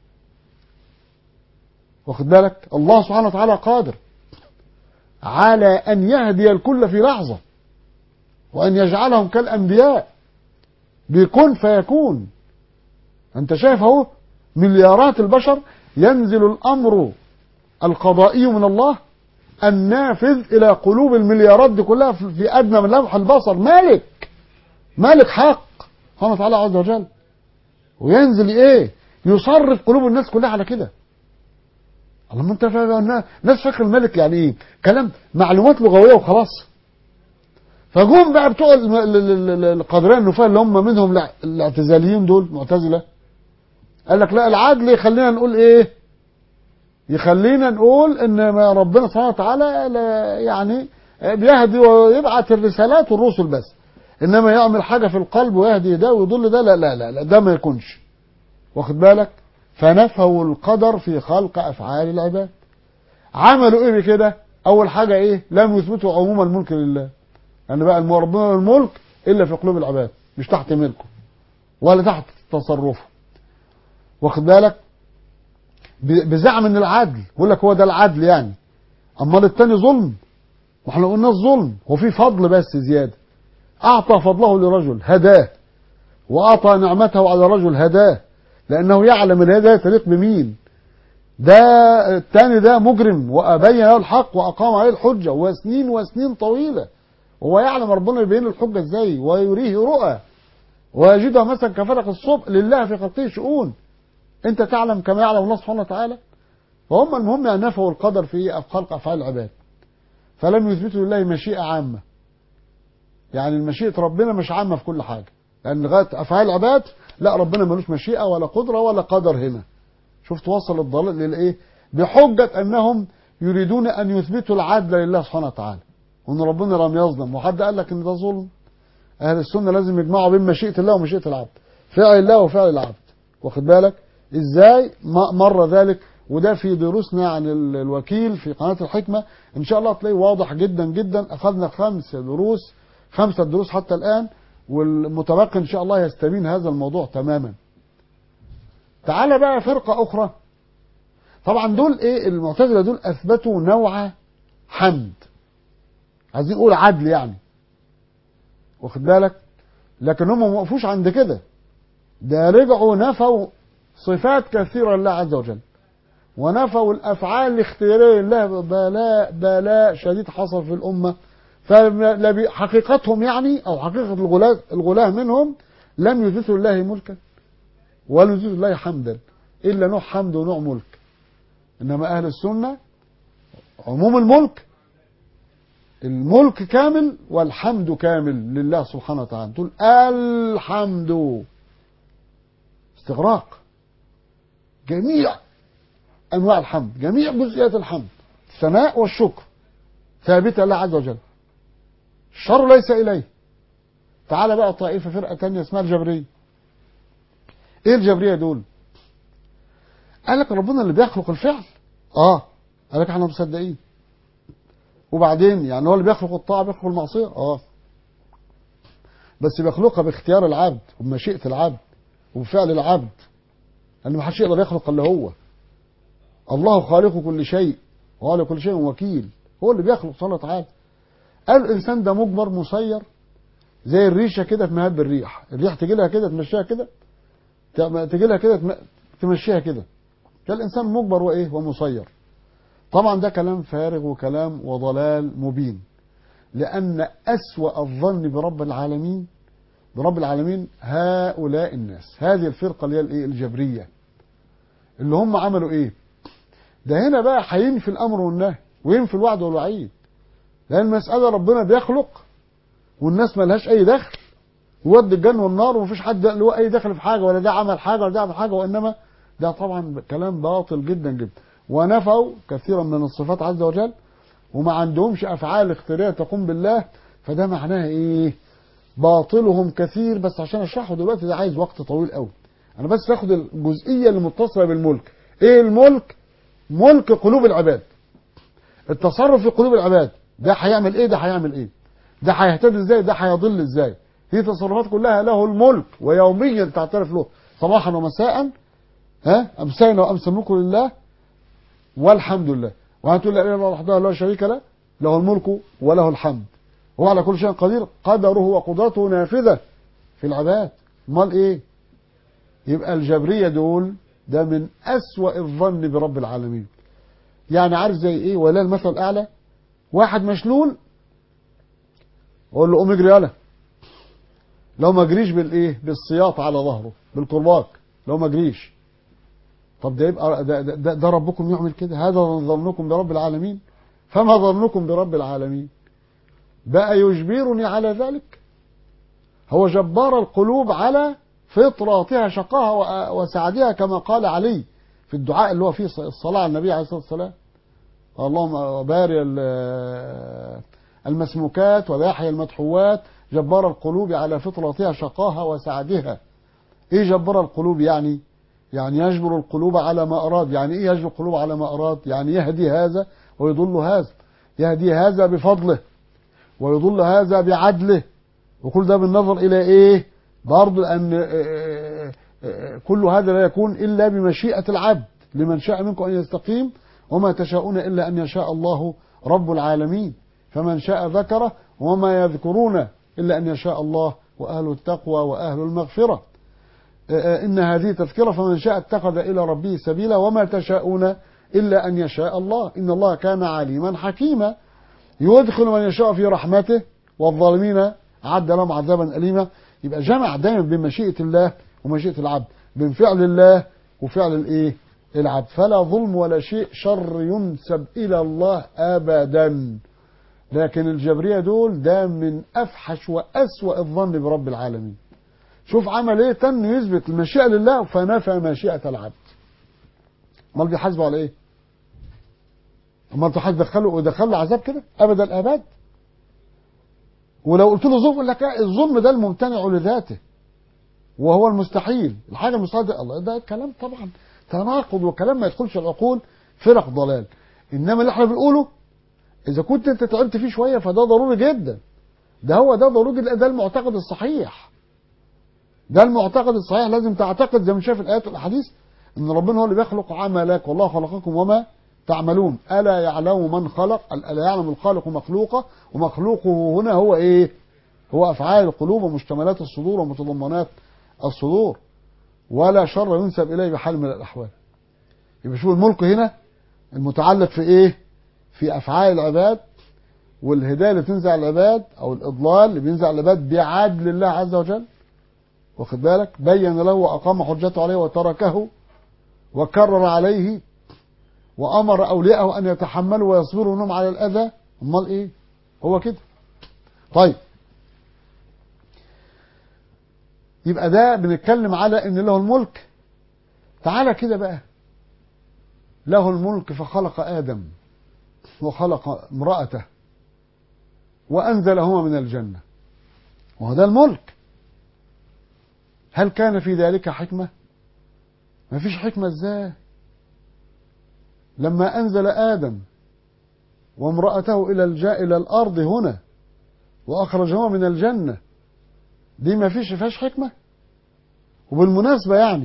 واخد بالك الله سبحانه وتعالى قادر على ان يهدي الكل في لحظه وان يجعلهم كالانبياء بكن فيكون انت شايف اهو مليارات البشر ينزل الامر القضائي من الله النافذ الى قلوب المليارات دي كلها في ادنى من لمح البصر مالك مالك حق سبحانه وتعالى عز وجل وينزل ايه يصرف قلوب الناس كلها على كده اللهم انت فاهم الناس فاكر الملك يعني ايه كلام معلومات لغويه وخلاص فجم بقى بتوع القادرين النفاة اللي هم منهم الاعتزاليين دول معتزله قال لك لا العدل يخلينا نقول ايه يخلينا نقول ان ما ربنا سبحانه وتعالى يعني بيهدي ويبعت الرسالات والرسل بس انما يعمل حاجه في القلب ويهدي ده ويضل ده لا لا لا, لا ده ما يكونش واخد بالك فنفوا القدر في خلق افعال العباد عملوا ايه بكده اول حاجه ايه لم يثبتوا عموم الملك لله لان بقى ربنا الملك الا في قلوب العباد مش تحت ملكه ولا تحت تصرفه واخد بالك بزعم ان العدل بيقول لك هو ده العدل يعني امال التاني ظلم واحنا قلنا الظلم هو في فضل بس زياده اعطى فضله لرجل هداه واعطى نعمته على رجل هداه لانه يعلم ان هذا تليق بمين ده الثاني ده مجرم وابين له الحق واقام عليه الحجه وسنين وسنين طويله وهو يعلم ربنا يبين له الحجه ازاي ويريه رؤى ويجدها مثلا كفلق الصبح لله في خلقه شؤون انت تعلم كما يعلم الله سبحانه وتعالى فهم المهم ان نفوا القدر في خلق افعال العباد فلم يثبتوا لله مشيئه عامه يعني المشيئه ربنا مش عامه في كل حاجه لان لغايه افعال العباد لا ربنا ملوش مشيئه ولا قدره ولا قدر هنا شفت وصل الضلال للايه بحجه انهم يريدون ان يثبتوا العدل لله سبحانه وتعالى وان ربنا لم يظلم وحد قال لك ان ده ظلم اهل السنه لازم يجمعوا بين مشيئه الله ومشيئه العبد فعل الله وفعل العبد واخد بالك ازاي مر ذلك وده في دروسنا عن الوكيل في قناه الحكمه ان شاء الله تلاقيه واضح جدا جدا اخذنا خمس دروس خمسه دروس حتى الان والمتبقي ان شاء الله يستبين هذا الموضوع تماما تعال بقى فرقة أخرى طبعا دول إيه المعتزلة دول أثبتوا نوع حمد عايزين نقول عدل يعني واخد بالك لكن هم ما وقفوش عند كده ده رجعوا نفوا صفات كثيرة لله عز وجل ونفوا الأفعال الاختيارية لله بلاء بلاء شديد حصل في الأمة فحقيقتهم يعني أو حقيقة الغلاة, الغلاة منهم لم يثبتوا لله ملكا ولا يثبتوا لله حمدا إلا نوع حمد ونوع ملك إنما أهل السنة عموم الملك الملك كامل والحمد كامل لله سبحانه وتعالى تقول الحمد استغراق جميع أنواع الحمد جميع جزئيات الحمد الثناء والشكر ثابتة لله عز وجل الشر ليس إليه تعال بقى طائفة فرقة تانية اسمها الجبرية ايه الجبرية دول قال لك ربنا اللي بيخلق الفعل اه قال لك احنا مصدقين وبعدين يعني هو اللي بيخلق الطاعة بيخلق المعصية اه بس بيخلقها باختيار العبد وبمشيئة العبد وبفعل العبد لأن ما حدش يقدر يخلق إلا هو الله خالق كل شيء وهو على كل شيء وكيل هو اللي بيخلق سبحانه وتعالى قال الإنسان ده مجبر مسير زي الريشة كده في مهب الريح الريح تجي لها كده تمشيها كده تجي لها كده تمشيها كده فالإنسان مجبر وإيه ومسير طبعا ده كلام فارغ وكلام وضلال مبين لأن أسوأ الظن برب العالمين برب العالمين هؤلاء الناس هذه الفرقة اللي هي الايه الجبرية اللي هم عملوا ايه ده هنا بقى هينفي الامر والنهي وينفي الوعد والوعيد لان المسألة ربنا بيخلق والناس ملهاش اي دخل يودي الجنة والنار ومفيش حد له اي دخل في حاجة ولا ده عمل حاجة ولا ده عمل حاجة وانما ده طبعا كلام باطل جدا جدا ونفوا كثيرا من الصفات عز وجل وما عندهمش افعال اختياريه تقوم بالله فده معناه ايه باطلهم كثير بس عشان اشرحه دلوقتي ده عايز وقت طويل قوي انا بس اخد الجزئيه اللي متصله بالملك ايه الملك ملك قلوب العباد التصرف في قلوب العباد ده هيعمل ايه ده هيعمل ايه ده هيهتدي ازاي ده هيضل ازاي هي تصرفات كلها له الملك ويوميا تعترف له صباحا ومساء ها امسينا وامس الملك لله والحمد لله وهتقول لا اله الا الله وحده لا شريك له له الملك وله الحمد هو على كل شيء قدير قدره وقدرته نافذة في العباد امال ايه يبقى الجبرية دول ده من أسوأ الظن برب العالمين يعني عارف زي ايه ولا المثل الأعلى واحد مشلول اقول له قوم اجري يالا لو ما جريش بالايه بالسياط على ظهره بالكرباج لو ما جريش طب ده يبقى ده, ده, ده ربكم يعمل كده هذا ظنكم برب العالمين فما ظنكم برب العالمين بقى يجبرني على ذلك هو جبار القلوب على فطراتها شقاها وسعدها كما قال علي في الدعاء اللي هو فيه الصلاة على النبي عليه الصلاة والسلام اللهم باري المسموكات وباحي المدحوات جبار القلوب على فطرتها شقاها وسعدها ايه جبار القلوب يعني يعني يجبر القلوب على ما أراد يعني ايه يجبر القلوب على ما أراد يعني يهدي هذا ويضل هذا يهدي هذا بفضله ويضل هذا بعدله وكل ده بالنظر إلى إيه برضه أن كل هذا لا يكون إلا بمشيئة العبد لمن شاء منكم أن يستقيم وما تشاءون إلا أن يشاء الله رب العالمين فمن شاء ذكره وما يذكرون إلا أن يشاء الله وأهل التقوى وأهل المغفرة إن هذه تذكرة فمن شاء اتخذ إلى ربه سبيلا وما تشاءون إلا أن يشاء الله إن الله كان عليما حكيما يدخل من يشاء في رحمته والظالمين عد لهم عذابا أليما يبقى جمع دائما بين مشيئة الله ومشيئة العبد بين فعل الله وفعل الايه العبد فلا ظلم ولا شيء شر ينسب إلى الله أبدا لكن الجبرية دول ده من أفحش وأسوأ الظن برب العالمين شوف عمل ايه تن يثبت المشيئة لله فنفى مشيئة العبد امال بيحاسبه على ايه امال انتوا هتدخله ودخله عذاب كده ابدا الاباد ولو قلت له ظلم يقول لك الظلم ده الممتنع لذاته وهو المستحيل الحاجه المستحيل ده الله ده كلام طبعا تناقض وكلام ما يدخلش العقول فرق ضلال انما اللي احنا بنقوله اذا كنت انت تعبت فيه شويه فده ضروري جدا ده هو ده ضروري جدا ده المعتقد الصحيح ده المعتقد الصحيح لازم تعتقد زي ما شاف الايات والاحاديث ان ربنا هو اللي بيخلق عملك والله خلقكم وما تعملون الا يعلم من خلق الا يعلم الخالق مخلوقه ومخلوقه هنا هو ايه هو افعال القلوب ومشتملات الصدور ومتضمنات الصدور ولا شر ينسب اليه بحال من الاحوال يبقى شوف الملك هنا المتعلق في ايه في افعال العباد والهدايه اللي تنزع على العباد او الاضلال اللي بينزع على العباد بعدل الله عز وجل واخد بالك بين له واقام حجته عليه وتركه وكرر عليه وامر اولياءه ان يتحملوا ويصبروا منهم على الاذى امال ايه هو كده طيب يبقى ده بنتكلم على ان له الملك تعالى كده بقى له الملك فخلق ادم وخلق امراته وانزلهما من الجنه وهذا الملك هل كان في ذلك حكمه ما فيش حكمه ازاي لما انزل ادم وامراته الى الجاء الى الارض هنا واخرجهما من الجنه دي ما فيش فيهاش حكمه وبالمناسبه يعني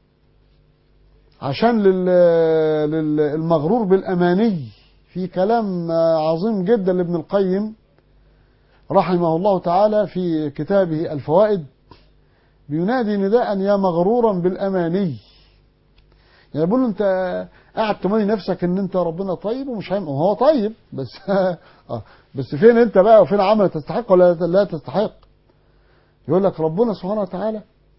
عشان لل... للمغرور بالاماني في كلام عظيم جدا لابن القيم رحمه الله تعالى في كتابه الفوائد بينادي نداء يا مغرورا بالاماني يعني بيقول له انت قاعد تمني نفسك ان انت ربنا طيب ومش هيم وهو طيب بس اه بس فين انت بقى وفين عمل تستحق ولا لا تستحق يقول لك ربنا سبحانه وتعالى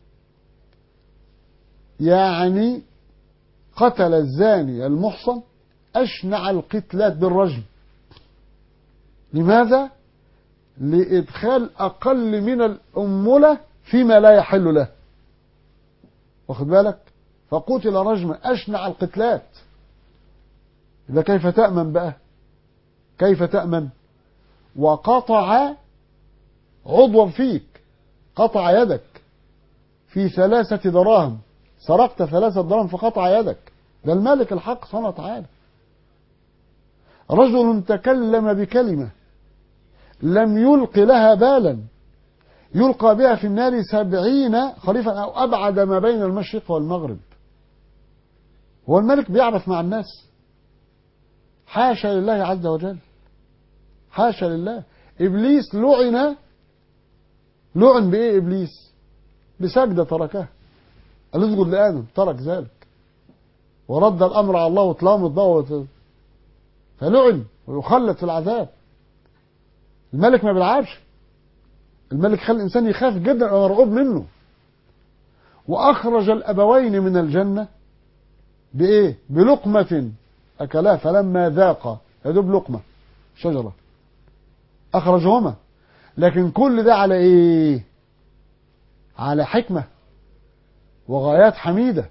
يعني قتل الزاني المحصن أشنع القتلات بالرجم لماذا؟ لإدخال أقل من الأمولة فيما لا يحل له واخد بالك؟ فقتل رجم أشنع القتلات إذا كيف تأمن بقى؟ كيف تأمن؟ وقطع عضوا فيك قطع يدك في ثلاثة دراهم سرقت ثلاثة دراهم فقطع يدك ده المالك الحق سبحانه وتعالى رجل تكلم بكلمة لم يلق لها بالا يلقى بها في النار سبعين خريفا أو أبعد ما بين المشرق والمغرب هو الملك بيعرف مع الناس حاشا لله عز وجل حاشا لله إبليس لعن لعن بإيه إبليس بسجدة تركها قال اسجد لآدم ترك ذلك ورد الأمر على الله واتلام الضوء فلعن ويخلد في العذاب الملك ما بيلعبش الملك خلى الإنسان يخاف جدا ومرعوب منه وأخرج الأبوين من الجنة بإيه؟ بلقمة أكلها فلما ذاق يدوب لقمة شجرة أخرجهما لكن كل ده على إيه؟ على حكمة وغايات حميدة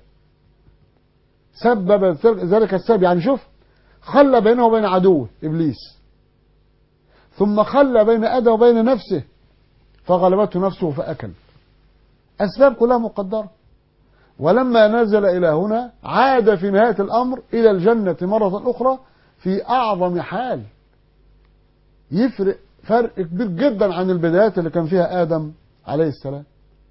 سبب ذلك السبب يعني شوف خلى بينه وبين عدوه إبليس ثم خلى بين آدم وبين نفسه فغلبته نفسه فأكل أسباب كلها مقدرة ولما نزل إلى هنا عاد في نهاية الأمر إلى الجنة مرة أخرى في أعظم حال يفرق فرق كبير جدا عن البدايات اللي كان فيها آدم عليه السلام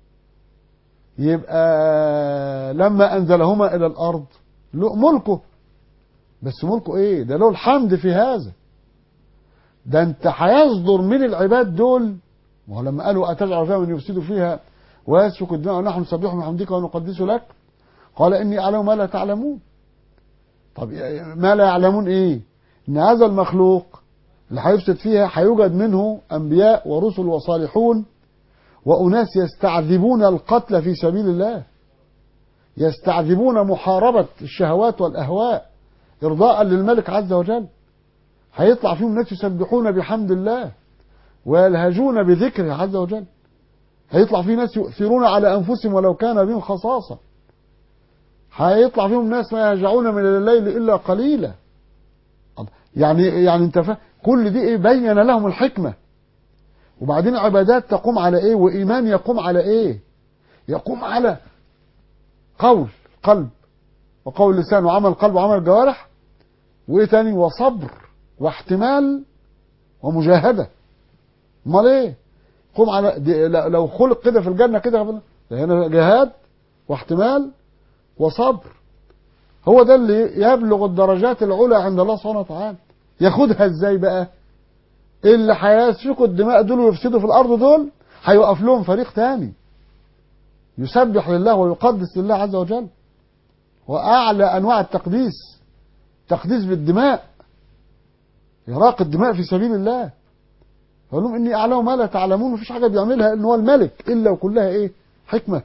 يبقى لما أنزلهما إلى الأرض له ملكه بس ملكه إيه ده له الحمد في هذا ده أنت هيصدر من العباد دول ما هو لما قالوا أتجعل فيها من يفسد فيها ويسفك الدماء ونحن نسبح بحمدك ونقدس لك قال إني أعلم ما لا تعلمون طب ما لا يعلمون إيه إن هذا المخلوق اللي هيفسد فيها هيوجد منه أنبياء ورسل وصالحون وأناس يستعذبون القتل في سبيل الله يستعذبون محاربة الشهوات والأهواء إرضاء للملك عز وجل هيطلع فيهم ناس يسبحون بحمد الله ويلهجون بذكره عز وجل هيطلع فيه ناس يؤثرون على أنفسهم ولو كان بهم خصاصة هيطلع فيهم ناس ما يرجعون من الليل إلا قليلا يعني يعني انت فاهم كل دي ايه بين لهم الحكمه وبعدين عبادات تقوم على ايه وايمان يقوم على ايه يقوم على قول قلب وقول لسان وعمل قلب وعمل جوارح وايه تاني وصبر واحتمال ومجاهده امال ايه قوم على دي لو خلق كده في الجنه كده هنا جهاد واحتمال وصبر هو ده اللي يبلغ الدرجات العلى عند الله سبحانه وتعالى ياخدها ازاي بقى اللي هيسفكوا الدماء دول ويفسدوا في الارض دول هيوقف لهم فريق تاني يسبح لله ويقدس لله عز وجل واعلى انواع التقديس تقديس بالدماء إراق الدماء في سبيل الله فقال لهم إني أعلم ما لا تعلمون مفيش حاجة بيعملها إن هو الملك إلا وكلها إيه حكمة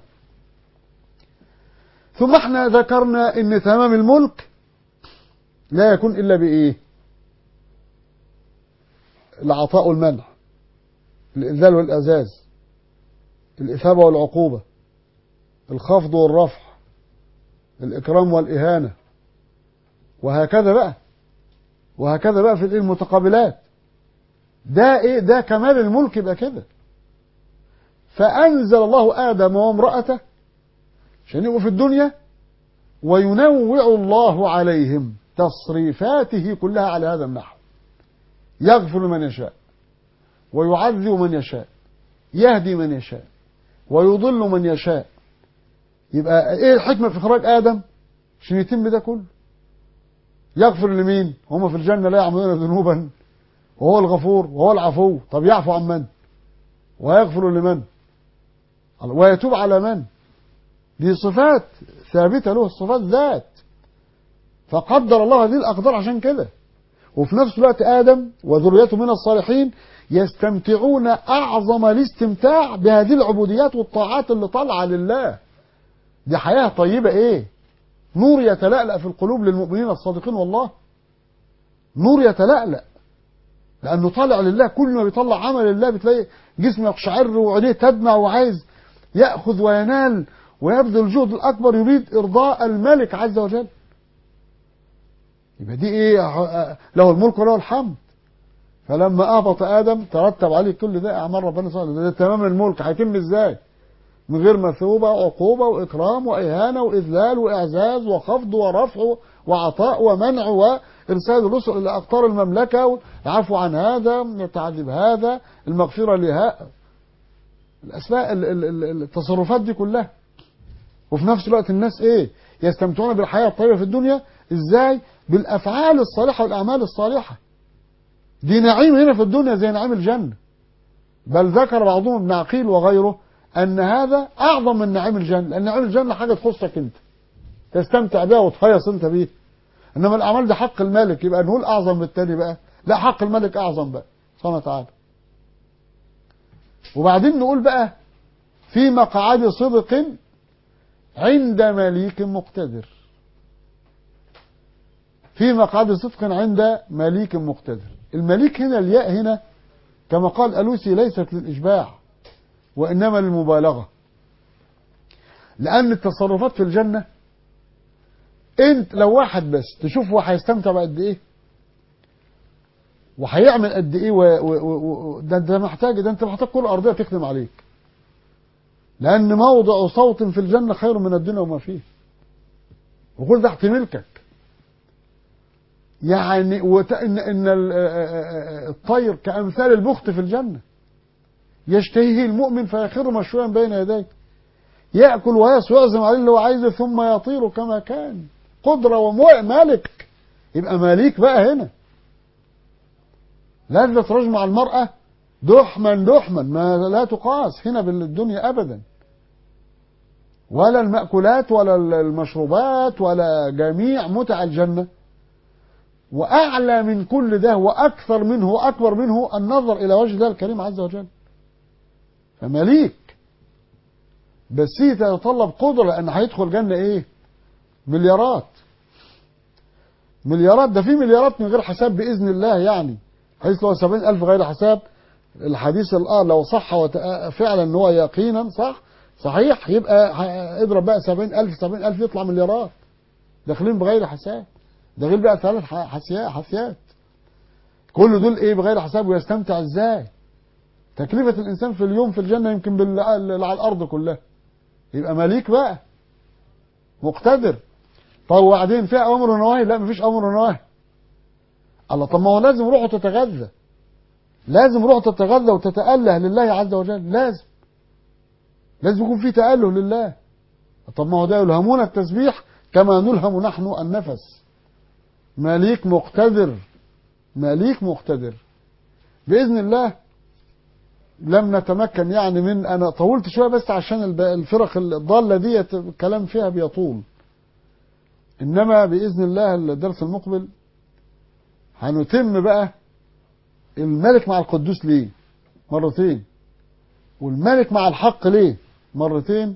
ثم احنا ذكرنا إن تمام الملك لا يكون إلا بإيه العطاء والمنع الإذلال والإعزاز الإثابة والعقوبة الخفض والرفع الإكرام والإهانة وهكذا بقى وهكذا بقى في المتقابلات ده ايه ده كمال الملك يبقى كده فأنزل الله آدم وامرأته عشان يبقوا في الدنيا وينوع الله عليهم تصريفاته كلها على هذا النحو يغفر من يشاء ويعذب من يشاء يهدي من يشاء ويضل من يشاء يبقى ايه الحكمة في اخراج آدم عشان يتم ده كله يغفر لمين هم في الجنة لا يعملون ذنوبا وهو الغفور وهو العفو طب يعفو عن من ويغفر لمن ويتوب على من دي صفات ثابتة له الصفات ذات فقدر الله هذه الأقدار عشان كده وفي نفس الوقت آدم وذريته من الصالحين يستمتعون أعظم الاستمتاع بهذه العبوديات والطاعات اللي طالعة لله دي حياة طيبة إيه نور يتلألأ في القلوب للمؤمنين الصادقين والله نور يتلألأ لأنه طالع لله كل ما بيطلع عمل لله بتلاقي جسمه يقشعر وعينيه تدمع وعايز يأخذ وينال ويبذل الجهد الأكبر يريد إرضاء الملك عز وجل يبقى دي إيه له الملك وله الحمد فلما أهبط آدم ترتب عليه كل ده أعمال ربنا سبحانه ده تمام الملك هيتم إزاي من غير مثوبة وعقوبة وإكرام وإهانة وإذلال وإعزاز وخفض ورفع وعطاء ومنع وإرسال الرسل إلى أقطار المملكة العفو عن هذا يتعذب هذا المغفرة لها الأسماء التصرفات دي كلها وفي نفس الوقت الناس إيه يستمتعون بالحياة الطيبة في الدنيا إزاي بالأفعال الصالحة والأعمال الصالحة دي نعيم هنا في الدنيا زي نعيم الجنة بل ذكر بعضهم ابن عقيل وغيره أن هذا أعظم من نعيم الجنة لأن نعيم الجنة حاجة تخصك أنت تستمتع بها وتهيص أنت بيه إنما الأعمال ده حق الملك يبقى نقول أعظم من التاني بقى لا حق الملك أعظم بقى سبحانه وتعالى وبعدين نقول بقى في مقعد صدق عند مليك مقتدر في مقعد صدق عند مليك مقتدر المليك هنا الياء هنا كما قال ألوسي ليست للإشباع وإنما للمبالغة لأن التصرفات في الجنة انت لو واحد بس تشوف هو هيستمتع بقد ايه وهيعمل قد ايه و... و... و... ده انت محتاج ده انت محتاج كل ارضيه تخدم عليك لان موضع صوت في الجنه خير من الدنيا وما فيه وكل ده تحت ملكك يعني وت... إن, إن ال- الطير كأمثال البخت في الجنة يشتهيه المؤمن فيخر مشويا بين يديه يأكل ويس ويعزم عليه اللي هو عايزه ثم يطير كما كان قدرة ومالك يبقى ماليك بقى هنا لذة رجل مع المرأة دحما دحما ما لا تقاس هنا بالدنيا أبدا ولا المأكولات ولا المشروبات ولا جميع متع الجنة وأعلى من كل ده وأكثر منه وأكبر منه النظر إلى وجه الله الكريم عز وجل فمليك بس هي تتطلب قدرة لأن هيدخل جنة إيه مليارات مليارات ده في مليارات من غير حساب بإذن الله يعني حيث لو سبعين ألف غير حساب الحديث الآن لو صح وت- فعلا ان هو يقينا صح صحيح يبقى ه- اضرب بقى سبعين ألف سبعين ألف يطلع مليارات داخلين بغير حساب ده غير بقى ثلاث ح- حسيات حسيات كل دول ايه بغير حساب ويستمتع ازاي تكلفة الإنسان في اليوم في الجنة يمكن بال- اللي على الأرض كلها يبقى مليك بقى مقتدر طب وبعدين فيها أمر ونواهي لا مفيش أمر ونواهي الله طب ما هو لازم روحه تتغذى لازم روحه تتغذى وتتأله لله عز وجل لازم لازم يكون في تأله لله طب ما هو ده يلهمون التسبيح كما نلهم نحن النفس مليك مقتدر مليك مقتدر بإذن الله لم نتمكن يعني من أنا طولت شوية بس عشان الب- الفرق الضالة دي الكلام فيها بيطول إنما بإذن الله الدرس المقبل هنتم بقى الملك مع القدوس ليه مرتين والملك مع الحق ليه مرتين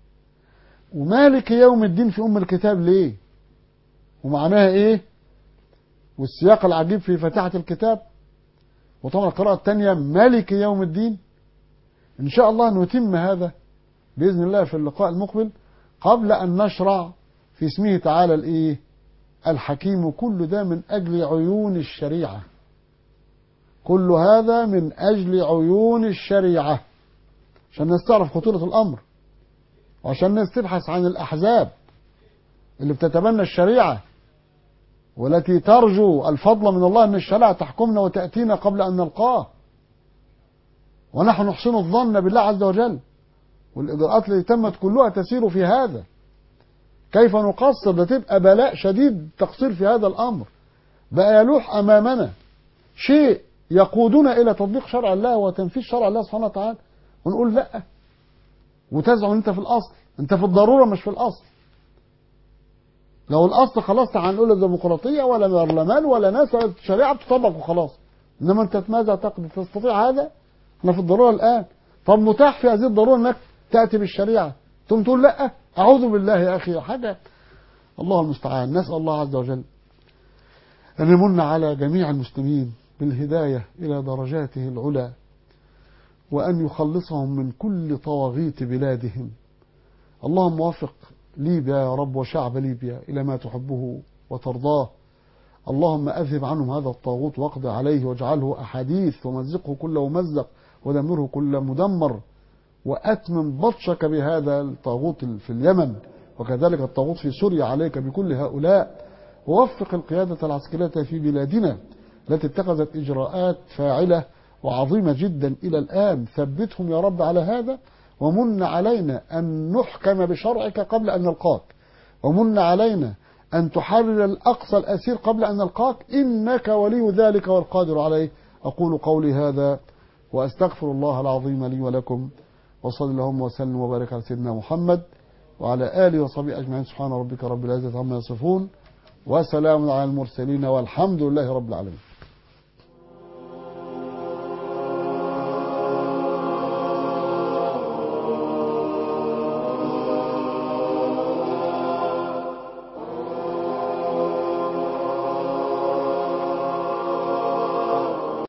ومالك يوم الدين في أم الكتاب ليه ومعناها ايه والسياق العجيب في فاتحة الكتاب وطبعا القراءة الثانية مالك يوم الدين إن شاء الله نتم هذا بإذن الله في اللقاء المقبل قبل أن نشرع في اسمه تعالى الإيه الحكيم كل ده من أجل عيون الشريعة كل هذا من أجل عيون الشريعة عشان الناس تعرف خطورة الأمر وعشان الناس تبحث عن الأحزاب اللي بتتبنى الشريعة والتي ترجو الفضل من الله أن الشريعة تحكمنا وتأتينا قبل أن نلقاه ونحن نحسن الظن بالله عز وجل والإجراءات التي تمت كلها تسير في هذا كيف نقصر ده تبقى بلاء شديد تقصير في هذا الأمر بقى يلوح أمامنا شيء يقودنا إلى تطبيق شرع الله وتنفيذ شرع الله سبحانه وتعالى ونقول لا وتزعم أنت في الأصل أنت في الضرورة مش في الأصل لو الأصل خلاص هنقول الديمقراطية ولا برلمان ولا ناس ولا شريعة بتطبق وخلاص إنما أنت ماذا تقدر تستطيع هذا احنا في الضرورة الآن طب متاح في هذه الضرورة أنك تأتي بالشريعة ثم تقول لا أعوذ بالله يا أخي حاجة الله المستعان نسأل الله عز وجل أن يمن على جميع المسلمين بالهداية إلى درجاته العلى وأن يخلصهم من كل طواغيت بلادهم اللهم وفق ليبيا يا رب وشعب ليبيا إلى ما تحبه وترضاه اللهم أذهب عنهم هذا الطاغوت واقض عليه واجعله أحاديث ومزقه كل ممزق ودمره كل مدمر وأتمم بطشك بهذا الطاغوت في اليمن وكذلك الطاغوت في سوريا عليك بكل هؤلاء ووفق القيادة العسكرية في بلادنا التي اتخذت إجراءات فاعلة وعظيمة جدا إلى الآن ثبتهم يا رب على هذا ومن علينا أن نحكم بشرعك قبل أن نلقاك ومن علينا أن تحرر الأقصى الأسير قبل أن نلقاك إنك ولي ذلك والقادر عليه أقول قولي هذا وأستغفر الله العظيم لي ولكم وصلى اللهم وسلم وبارك على سيدنا محمد وعلى آله وصحبه أجمعين سبحان ربك رب العزة عما يصفون وسلام على المرسلين والحمد لله رب العالمين